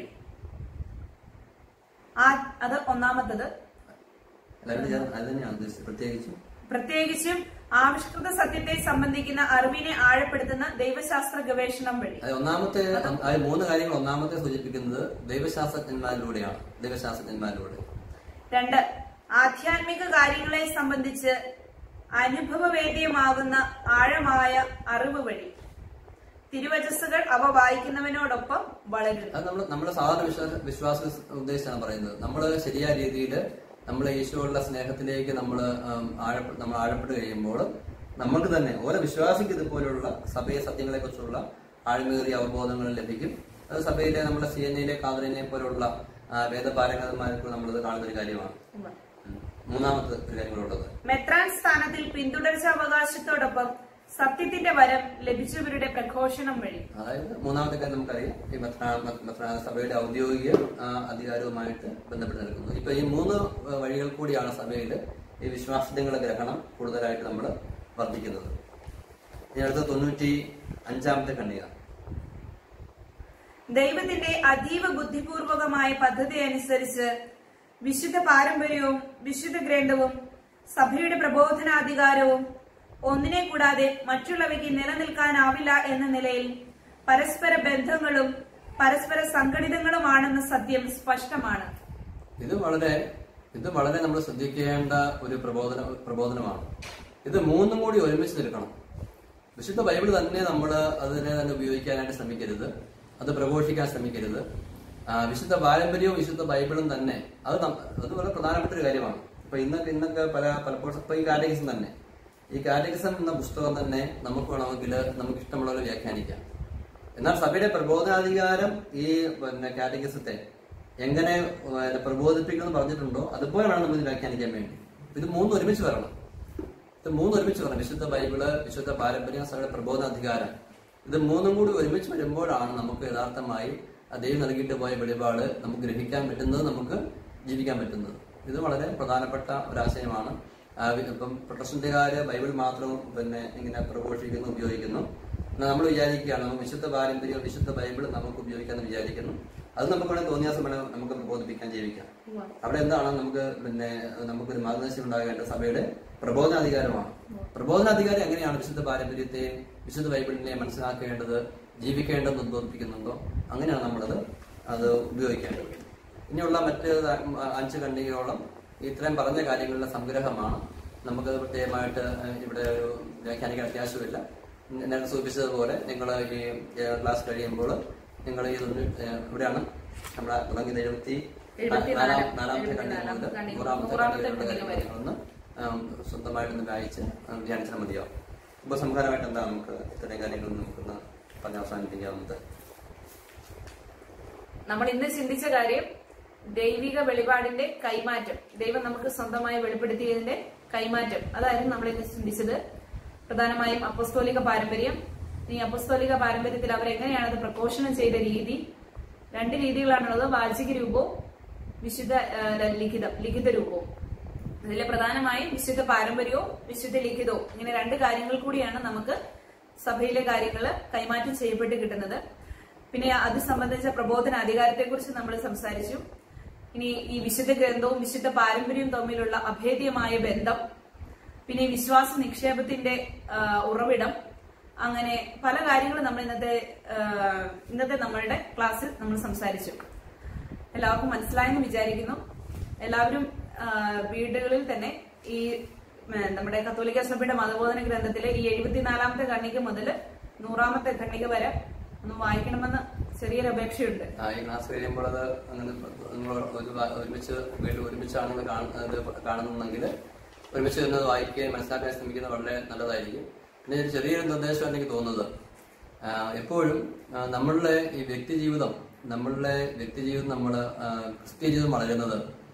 ആ അത് ഒന്നാമത്തത് എല്ലാവരും ഞാൻ അത് തന്നെയാണ് ഉദ്ദേശിച്ചത് പ്രത്യേകിച്ചും പ്രത്യേകിച്ചും ആവിഷ്കൃത സത്യത്തെ സംബന്ധിക്കുന്ന അറിവിനെ ആഴപ്പെടുത്തുന്ന ദൈവശാസ്ത്ര ഗവേഷണം വഴി അത് ഒന്നാമത്തെ അത് മൂന്ന് കാര്യങ്ങൾ ഒന്നാമത്തെ സൂചിപ്പിക്കുന്നത് ദൈവശാസ്ത്രജ്ഞന്മാരിലൂടെയാണ് ദൈവശാസ്ത്രജ്ഞന്മാരിലൂടെ രണ്ട് ആധ്യാത്മിക കാര്യങ്ങളെ സംബന്ധിച്ച് അനുഭവവേദ്യമാകുന്ന ആഴമായ അറിവ് വഴി തിരുവചസ്സുകൾ അവ വായിക്കുന്നവനോടൊപ്പം വളരുന്നു അത് നമ്മൾ നമ്മുടെ സാധാരണ വിശ്വാസ വിശ്വാസ ഉദ്ദേശിച്ചാണ് പറയുന്നത് നമ്മൾ ശരിയായ രീതിയിൽ നമ്മൾ ഈശോയുള്ള സ്നേഹത്തിലേക്ക് നമ്മൾ ആഴപ്പെ നമ്മൾ ആഴപ്പെട്ട് കഴിയുമ്പോൾ നമുക്ക് തന്നെ ഓരോ വിശ്വാസിക്ക് ഇതുപോലുള്ള സഭയെ സത്യങ്ങളെ കുറിച്ചുള്ള ആഴമേറിയ അവബോധങ്ങൾ ലഭിക്കും അത് സഭയിലെ നമ്മുടെ സി എൻ ഐയിലെ കാതറിനെ പോലുള്ള ആ, വേദപാരംഗതന്മാർക്ക് നമ്മളത് കാണുന്ന ഒരു കാര്യമാണ് ഉം. മൂന്നാമത്തെ ഒരു കാര്യങ്ങളുള്ളത് മെത്രാൻ സ്ഥാനത്തിൽ പിന്തുടർച്ച അവകാശത്തോടൊപ്പം സത്യത്തിന്റെ വരം ലഭിച്ചവരുടെ പ്രഘോഷണം വഴി അതായത് മൂന്നാമത്തെ കാര്യം നമുക്കറിയാം ഈ മെത്രാ- മെ- മെത്രാ- സഭയുടെ ഔദ്യോഗിക ആ, അധികാരവുമായിട്ട് ബന്ധപ്പെട്ട് നിൽക്കുന്നു ഇപ്പൊ ഈ മൂന്ന് ആ, വഴികൾ കൂടിയാണ് സഭയിൽ ഈ വിശ്വാസങ്ങളുടെ ഗ്രഹണം കൂടുതലായിട്ട് നമ്മൾ വർദ്ധിക്കുന്നത് ഇനി അടുത്ത തൊണ്ണൂറ്റി അഞ്ചാമത്തെ ഖണ്ഡിക ദൈവത്തിന്റെ അതീവ ബുദ്ധിപൂർവകമായ പദ്ധതി അനുസരിച്ച് വിശുദ്ധ പാരമ്പര്യവും വിശുദ്ധ ഗ്രന്ഥവും സഭയുടെ പ്രബോധനാധികാരവും ഒന്നിനെ കൂടാതെ മറ്റുള്ളവയ്ക്ക് നിലനിൽക്കാനാവില്ല എന്ന നിലയിൽ പരസ്പര ബന്ധങ്ങളും പരസ്പര സംഘടിതങ്ങളുമാണെന്ന സത്യം സ്പഷ്ടമാണ് ഇത് വളരെ ഇത് വളരെ നമ്മൾ ശ്രദ്ധിക്കേണ്ട ഒരു പ്രബോധന പ്രബോധനമാണ് ഇത് മൂന്നും കൂടി ഒരുമിച്ച് നിൽക്കണം വിശുദ്ധ ബൈബിൾ തന്നെ നമ്മൾ അതിനെ തന്നെ ഉപയോഗിക്കാനായിട്ട് ശ്രമിക്കരുത് അത് പ്രഘോഷിക്കാൻ ശ്രമിക്കരുത് ആ, വിശുദ്ധ പാരമ്പര്യവും വിശുദ്ധ ബൈബിളും തന്നെ അത് നം- അത് വളരെ പ്രധാനപ്പെട്ട ഒരു കാര്യമാണ് ഇപ്പൊ ഇന്നൊക്കെ ഇന്നൊക്കെ പല പലപ്പോഴും ഇപ്പൊ ഈ കാറ്റഗിസം തന്നെ ഈ കാറ്റഗിസം എന്ന പുസ്തകം തന്നെ നമുക്ക് വേണമെങ്കിൽ നമുക്ക് ഇഷ്ടമുള്ള പോലെ വ്യാഖ്യാനിക്കാം എന്നാൽ സഭയുടെ പ്രബോധനാധികാരം ഈ പിന്നെ കാറ്റഗിസത്തെ എങ്ങനെ പിന്നെ പ്രബോധിപ്പിക്കണം പറഞ്ഞിട്ടുണ്ടോ അതുപോലെ വേണം നമ്മൾ ഇത് വ്യാഖ്യാനിക്കാൻ വേണ്ടി ഇത് മൂന്നും ഒരുമിച്ച് വരണം ഇത് മൂന്നും ഒരുമിച്ച് വരണം വിശുദ്ധ ബൈബിള് വിശുദ്ധ പാരമ്പര്യം സഭയുടെ പ്രബോധനാധികാരം ഇത് മൂന്നും കൂടി ഒരുമിച്ച് വരുമ്പോഴാണ് നമുക്ക് യഥാർത്ഥമായി ആ ദൈവം നൽകിയിട്ട് പോയ വെളിപാട് നമുക്ക് ഗ്രഹിക്കാൻ പറ്റുന്നത് നമുക്ക് ജീവിക്കാൻ പറ്റുന്നത് ഇത് വളരെ പ്രധാനപ്പെട്ട ഒരാശയമാണ് ആ, വി- ഇപ്പം പ്രൊട്ടസ്റ്റന്റുകാര് ബൈബിൾ മാത്രം പിന്നെ ഇങ്ങനെ പ്രഘോഷിക്കുന്നു ഉപയോഗിക്കുന്നു എന്നാൽ നമ്മൾ വിചാരിക്കുകയാണ് നമുക്ക് വിശുദ്ധ പാരമ്പര്യം വിശുദ്ധ ബൈബിൾ നമുക്ക് ഉപയോഗിക്കാമെന്ന് വിചാരിക്കുന്നു അത് നമുക്ക് വേണമെങ്കിൽ തോന്നിയാസം വേണം നമുക്ക് പ്രബോധിപ്പിക്കാൻ ജീവിക്കാം അവിടെ എന്താണ് നമുക്ക് പിന്നെ നമുക്കൊരു മാർഗദർശനം ഉണ്ടാകേണ്ട സഭയുടെ പ്രബോധനാധികാരമാണ് പ്രബോധനാധികാരം എങ്ങനെയാണ് വിശുദ്ധ പാരമ്പര്യത്തെ വിശുദ്ധ ബൈബിളിനെ മനസ്സിലാക്കേണ്ടത് ജീവിക്കേണ്ടതെന്ന് ഉദ്ബോധിപ്പിക്കുന്നുണ്ടോ അങ്ങനെയാണ് നമ്മളത് അത് ഉപയോഗിക്കേണ്ടത് ഇനിയുള്ള മറ്റ് അഞ്ച് ഖണ്ഡികയോളം ഇത്രയും പറഞ്ഞ കാര്യങ്ങളുടെ സംഗ്രഹമാണ് നമുക്കത് പ്രത്യേകമായിട്ട് ഇവിടെ ഒരു വ്യാഖ്യാനിക്കാൻ അത്യാവശ്യമില്ല ഞാൻ സൂചിപ്പിച്ചതുപോലെ നിങ്ങൾ ഈ ഏഹ്, ക്ലാസ് കഴിയുമ്പോൾ നിങ്ങൾ ഈ തൊണ്ണൂ- ഏഹ്, ഇവിടെയാണ് നമ്മുടെ തുടങ്ങിയത് എഴുപത്തി എഴുപത്തിനാല്, നാലാം- നാലാമത്തെ എഴുപത്തിനാലാമത്തെ ഖണ്ഡിക ഖണ്ഡിക, നൂറാമത്തെ നൂറാമത്തെ ഖണ്ഡികയുടെ ഖണ്ഡിക വരെ. കാര്യങ്ങളൊന്ന് ആം, സ്വന്തമായിട്ടൊന്ന് വായിച്ച് ധ്യാനിച്ചാൽ മതിയാവും ഉപസംഹാരമായിട്ട് എന്താ നമുക്ക് ഇത്തരം കാര്യങ്ങൾ നമുക്കൊന്ന് പറഞ്ഞ് അവസാനിപ്പിക്കാവുന്നത് നമ്മൾ ഇന്ന് ചിന്തിച്ച കാര്യം ദൈവിക വെളിപാടിന്റെ കൈമാറ്റം ദൈവം നമുക്ക് സ്വന്തമായി വെളിപ്പെടുത്തിയതിന്റെ കൈമാറ്റം അതായിരുന്നു നമ്മൾ ഇന്ന് ചിന്തിച്ചത് പ്രധാനമായും അപ്പസ്തോലിക പാരമ്പര്യം ഈ അപ്പസ്തോലിക പാരമ്പര്യത്തിൽ അവർ എങ്ങനെയാണ് അത് പ്രഘോഷണം ചെയ്ത രീതി രണ്ട് രീതികളാണുള്ളത് വാചിക രൂപവും വിശുദ്ധ ആ, ലിഖിതം ലിഖിത രൂപവും അതിലെ പ്രധാനമായും വിശുദ്ധ പാരമ്പര്യവും വിശുദ്ധ ലിഖിതവും ഇങ്ങനെ രണ്ട് കാര്യങ്ങൾ കൂടിയാണ് നമുക്ക് സഭയിലെ കാര്യങ്ങൾ കൈമാറ്റം ചെയ്യപ്പെട്ട് കിട്ടുന്നത് പിന്നെ അത് സംബന്ധിച്ച പ്രബോധന അധികാരത്തെ കുറിച്ച് നമ്മൾ സംസാരിച്ചു ഇനി ഈ വിശുദ്ധ ഗ്രന്ഥവും വിശുദ്ധ പാരമ്പര്യവും തമ്മിലുള്ള അഭേദ്യമായ ബന്ധം പിന്നെ ഈ വിശ്വാസ നിക്ഷേപത്തിന്റെ ആ, ഉറവിടം അങ്ങനെ പല കാര്യങ്ങളും നമ്മൾ ഇന്നത്തെ ആ, ഇന്നത്തെ നമ്മളുടെ ക്ലാസ്സിൽ നമ്മൾ സംസാരിച്ചു എല്ലാവർക്കും മനസ്സിലായെന്ന് വിചാരിക്കുന്നു എല്ലാവരും ആ, വീടുകളിൽ തന്നെ ഈ ഉം, നമ്മുടെ കത്തോലിക്ക സഭയുടെ മതബോധന ഗ്രന്ഥത്തിലെ ഈ എഴുപത്തിനാലാമത്തെ ഖണ്ഡിക മുതൽ നൂറാമത്തെ ഖണ്ഡിക വരെ ഒന്ന് വായിക്കണമെന്ന് ചെറിയൊരു അപേക്ഷയുണ്ട് ആ, ഈ ക്ലാസ് കഴിയുമ്പോൾ അത് അങ്ങനെ നിങ്ങൾ ഒരു വ- ഒരുമിച്ച് വീട്ടിൽ ഒരുമിച്ചാണെന്ന് കാണുന്നത് കാണുന്നുണ്ടെങ്കിൽ ഒരുമിച്ച് നിന്ന് വായിക്കുകയും മനസ്സിലാക്കാൻ ശ്രമിക്കുന്നത് വളരെ നല്ലതായിരിക്കും പിന്നെ ഒരു ചെറിയൊരു നിർദ്ദേശം എനിക്ക് തോന്നുന്നത് ആ, എപ്പോഴും ആ, നമ്മളുടെ ഈ വ്യക്തി ജീവിതം നമ്മളുടെ വ്യക്തി ജീവിതം നമ്മൾ ക്രിസ്ത്യ ജീവിതം വളരുന്നത്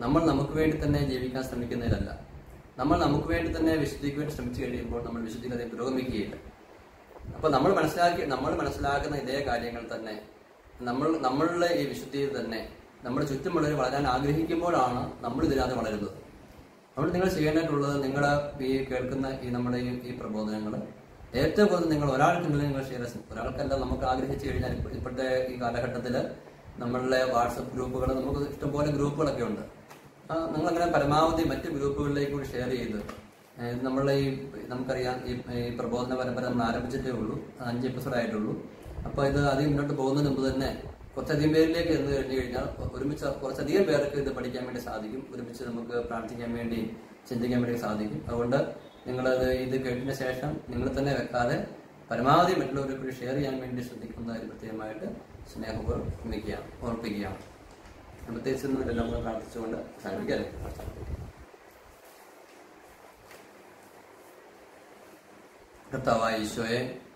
നമ്മൾ നമുക്ക് വേണ്ടി തന്നെ ജീവിക്കാൻ ശ്രമിക്കുന്നതിലല്ല നമ്മൾ നമുക്ക് വേണ്ടി തന്നെ വിശുദ്ധിക്ക് വേണ്ടി ശ്രമിച്ചു കഴിയുമ്പോൾ നമ്മൾ വിശുദ്ധിയിൽ അതിൽ പുരോഗമിക്കുകയില്ല അപ്പൊ നമ്മൾ മനസ്സിലാക്കി നമ്മൾ മനസ്സിലാക്കുന്ന ഇതേ കാര്യങ്ങൾ തന്നെ നമ്മൾ നമ്മളുടെ ഈ വിശുദ്ധിയിൽ തന്നെ നമ്മുടെ ചുറ്റുമുള്ളവർ വളരാൻ ആഗ്രഹിക്കുമ്പോഴാണ് നമ്മൾ ഇതിനകത്ത് വളരുന്നത് അതുകൊണ്ട് നിങ്ങൾ ചെയ്യേണ്ടതായിട്ടുള്ളത് നിങ്ങൾ ഈ കേൾക്കുന്ന ഈ നമ്മുടെ ഈ ഈ പ്രബോധനങ്ങൾ ഏറ്റവും കൂടുതൽ നിങ്ങൾ ഒരാൾക്കെങ്കിലും നിങ്ങൾ ഷെയർ ചെയ്യും ഒരാൾക്കല്ല നമുക്ക് ആഗ്രഹിച്ചു കഴിഞ്ഞാൽ ഇപ്പ- ഇപ്പോഴത്തെ ഈ കാലഘട്ടത്തിൽ നമ്മളുടെ വാട്സപ്പ് ഗ്രൂപ്പുകൾ നമുക്ക് ഇഷ്ടംപോലെ ഗ്രൂപ്പുകളൊക്കെ ഉണ്ട് ആ, നിങ്ങളങ്ങനെ പരമാവധി മറ്റ് ഗ്രൂപ്പുകളിലേക്ക് കൂടി ഷെയർ ചെയ്ത് ഏ, ഇത് നമ്മളെ ഈ നമുക്കറിയാം ഈ ഈ പ്രബോധന പരമ്പര നമ്മൾ ആരംഭിച്ചിട്ടേ ഉള്ളൂ അഞ്ച് എപ്പിസോഡ് ആയിട്ടുള്ളൂ അപ്പോൾ ഇത് അധികം മുന്നോട്ട് പോകുന്നതിന് മുമ്പ് തന്നെ കുറച്ചധികം പേരിലേക്ക് എന്ന് കഴിഞ്ഞു കഴിഞ്ഞാൽ ഒരുമിച്ച് കുറച്ചധികം പേർക്ക് ഇത് പഠിക്കാൻ വേണ്ടി സാധിക്കും ഒരുമിച്ച് നമുക്ക് പ്രാർത്ഥിക്കാൻ വേണ്ടി ചിന്തിക്കാൻ വേണ്ടി സാധിക്കും അതുകൊണ്ട് നിങ്ങളത് ഇത് കേട്ടതിന് ശേഷം നിങ്ങൾ തന്നെ വെക്കാതെ പരമാവധി മറ്റുള്ളവർക്ക് കൂടി ഷെയർ ചെയ്യാൻ വേണ്ടി ശ്രദ്ധിക്കുന്ന ഒരു പ്രത്യേകമായിട്ട് സ്നേഹപൂർവ്വം ഓർമ്മിക്കുകയാണ് ഓർപ്പിക്കുകയാണ് പ്രത്യേകിച്ച് എല്ലാം കൂടെ പ്രാർത്ഥിച്ചുകൊണ്ട് സാധിക്കല്ലേ കർത്താവായ ഈശോയെ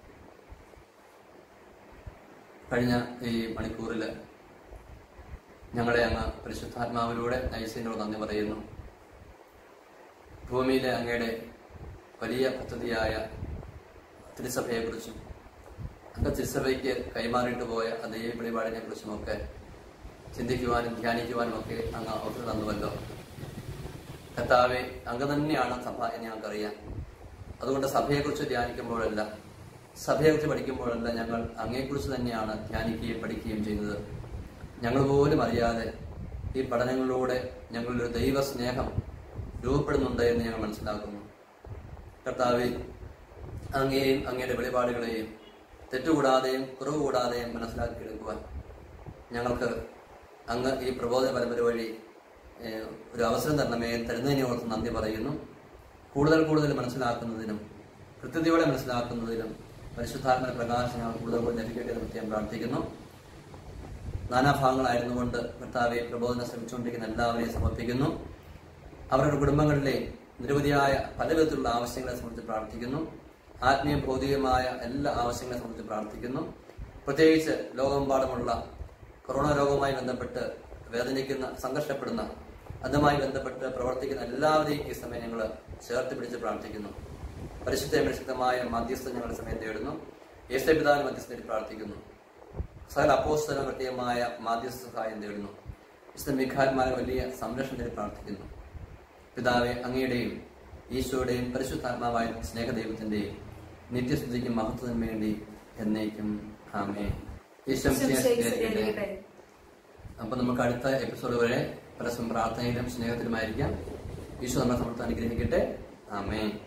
കഴിഞ്ഞ ഈ മണിക്കൂറിൽ ഞങ്ങളെ അങ്ങ് പരിശുദ്ധാത്മാവിലൂടെ നയിച്ചതിനോട് നന്ദി പറയുന്നു ഭൂമിയിലെ അങ്ങയുടെ വലിയ പദ്ധതിയായ തിരുസഭയെക്കുറിച്ചും അങ്ങ് തിരുസഭയ്ക്ക് കൈമാറിയിട്ട് പോയ അതേ വെളിപാടിനെ കുറിച്ചുമൊക്കെ ചിന്തിക്കുവാനും ധ്യാനിക്കുവാനും ഒക്കെ അങ്ങ് അവസരം തന്നുവല്ലോ കർത്താവെ അങ്ങ് തന്നെയാണ് സഭ എന്ന് ഞങ്ങൾക്കറിയാം അതുകൊണ്ട് സഭയെക്കുറിച്ച് ധ്യാനിക്കുമ്പോഴല്ല സഭയെക്കുറിച്ച് പഠിക്കുമ്പോഴല്ല ഞങ്ങൾ അങ്ങയെക്കുറിച്ച് തന്നെയാണ് ധ്യാനിക്കുകയും പഠിക്കുകയും ചെയ്യുന്നത് ഞങ്ങൾ പോലും അറിയാതെ ഈ പഠനങ്ങളിലൂടെ ഞങ്ങളൊരു ദൈവ സ്നേഹം രൂപപ്പെടുന്നുണ്ട് എന്ന് ഞങ്ങൾ മനസ്സിലാക്കുന്നു കർത്താവെ അങ്ങയെയും അങ്ങയുടെ വെളിപാടുകളെയും തെറ്റുകൂടാതെയും കുറവ് കൂടാതെയും മനസ്സിലാക്കിയെടുക്കുവാൻ ഞങ്ങൾക്ക് അങ്ങ് ഈ പ്രബോധന പരമ്പര വഴി ഏഹ്, ഒരു അവസരം തരണമേ തരുന്നതിനെ ഓർത്ത് നന്ദി പറയുന്നു കൂടുതൽ കൂടുതൽ മനസ്സിലാക്കുന്നതിനും കൃത്യതയോടെ മനസ്സിലാക്കുന്നതിനും പരിശുദ്ധാത്മ പ്രകാശം ഞങ്ങൾ കൂടുതൽ കൂടുതൽ ലഭിക്കട്ടെ എന്ന് പ്രത്യേകം പ്രാർത്ഥിക്കുന്നു നാനാഭാഗങ്ങളായിരുന്നുകൊണ്ട് കർത്താവെ പ്രബോധനം ശ്രമിച്ചുകൊണ്ടിരിക്കുന്ന എല്ലാവരെയും സമർപ്പിക്കുന്നു അവരുടെ കുടുംബങ്ങളിലെ നിരവധിയായ പല വിധത്തിലുള്ള ആവശ്യങ്ങളെ സംബന്ധിച്ച് പ്രാർത്ഥിക്കുന്നു ആത്മീയ ഭൗതികമായ എല്ലാ ആവശ്യങ്ങളെ സംബന്ധിച്ച് പ്രാർത്ഥിക്കുന്നു പ്രത്യേകിച്ച് ലോകമെമ്പാടുമുള്ള കൊറോണ രോഗവുമായി ബന്ധപ്പെട്ട് വേദനിക്കുന്ന സംഘർഷപ്പെടുന്ന അതുമായി ബന്ധപ്പെട്ട് പ്രവർത്തിക്കുന്ന എല്ലാവരെയും ഈ സമയം ഞങ്ങൾ ചേർത്ത് പിടിച്ച് പ്രാർത്ഥിക്കുന്നു പരിശുദ്ധ പരിശുദ്ധമായ മധ്യസ്ഥ ഞങ്ങളുടെ സമയം തേടുന്നു യേശു പിതാവിന് മധ്യസ്ഥയിൽ പ്രാർത്ഥിക്കുന്നു സകല അപ്പോസ്തല പ്രത്യേകമായ മാധ്യസ്ഥ സഹായം തേടുന്നു വിശുദ്ധ മിഖാത്മാരെ വലിയ സംരക്ഷണത്തിൽ പ്രാർത്ഥിക്കുന്നു പിതാവെ അങ്ങയുടെയും ഈശോയുടെയും പരിശുദ്ധാത്മാവായ സ്നേഹദൈവത്തിന്റെയും നിത്യസ്തുതിക്കും മഹത്വത്തിനും വേണ്ടി എന്നേക്കും ആമേ ഈശോ മിശിഹായെ സ്തുതിയായിരിക്കട്ടെ. അപ്പൊ നമുക്ക് അടുത്ത എപ്പിസോഡ് വരെ പരസ്പരം പ്രാർത്ഥനയിലും സ്നേഹത്തിലുമായിരിക്കാം ഈശോ നമ്മളെ സമർത്ഥം അനുഗ്രഹിക്കട്ടെ ആമേ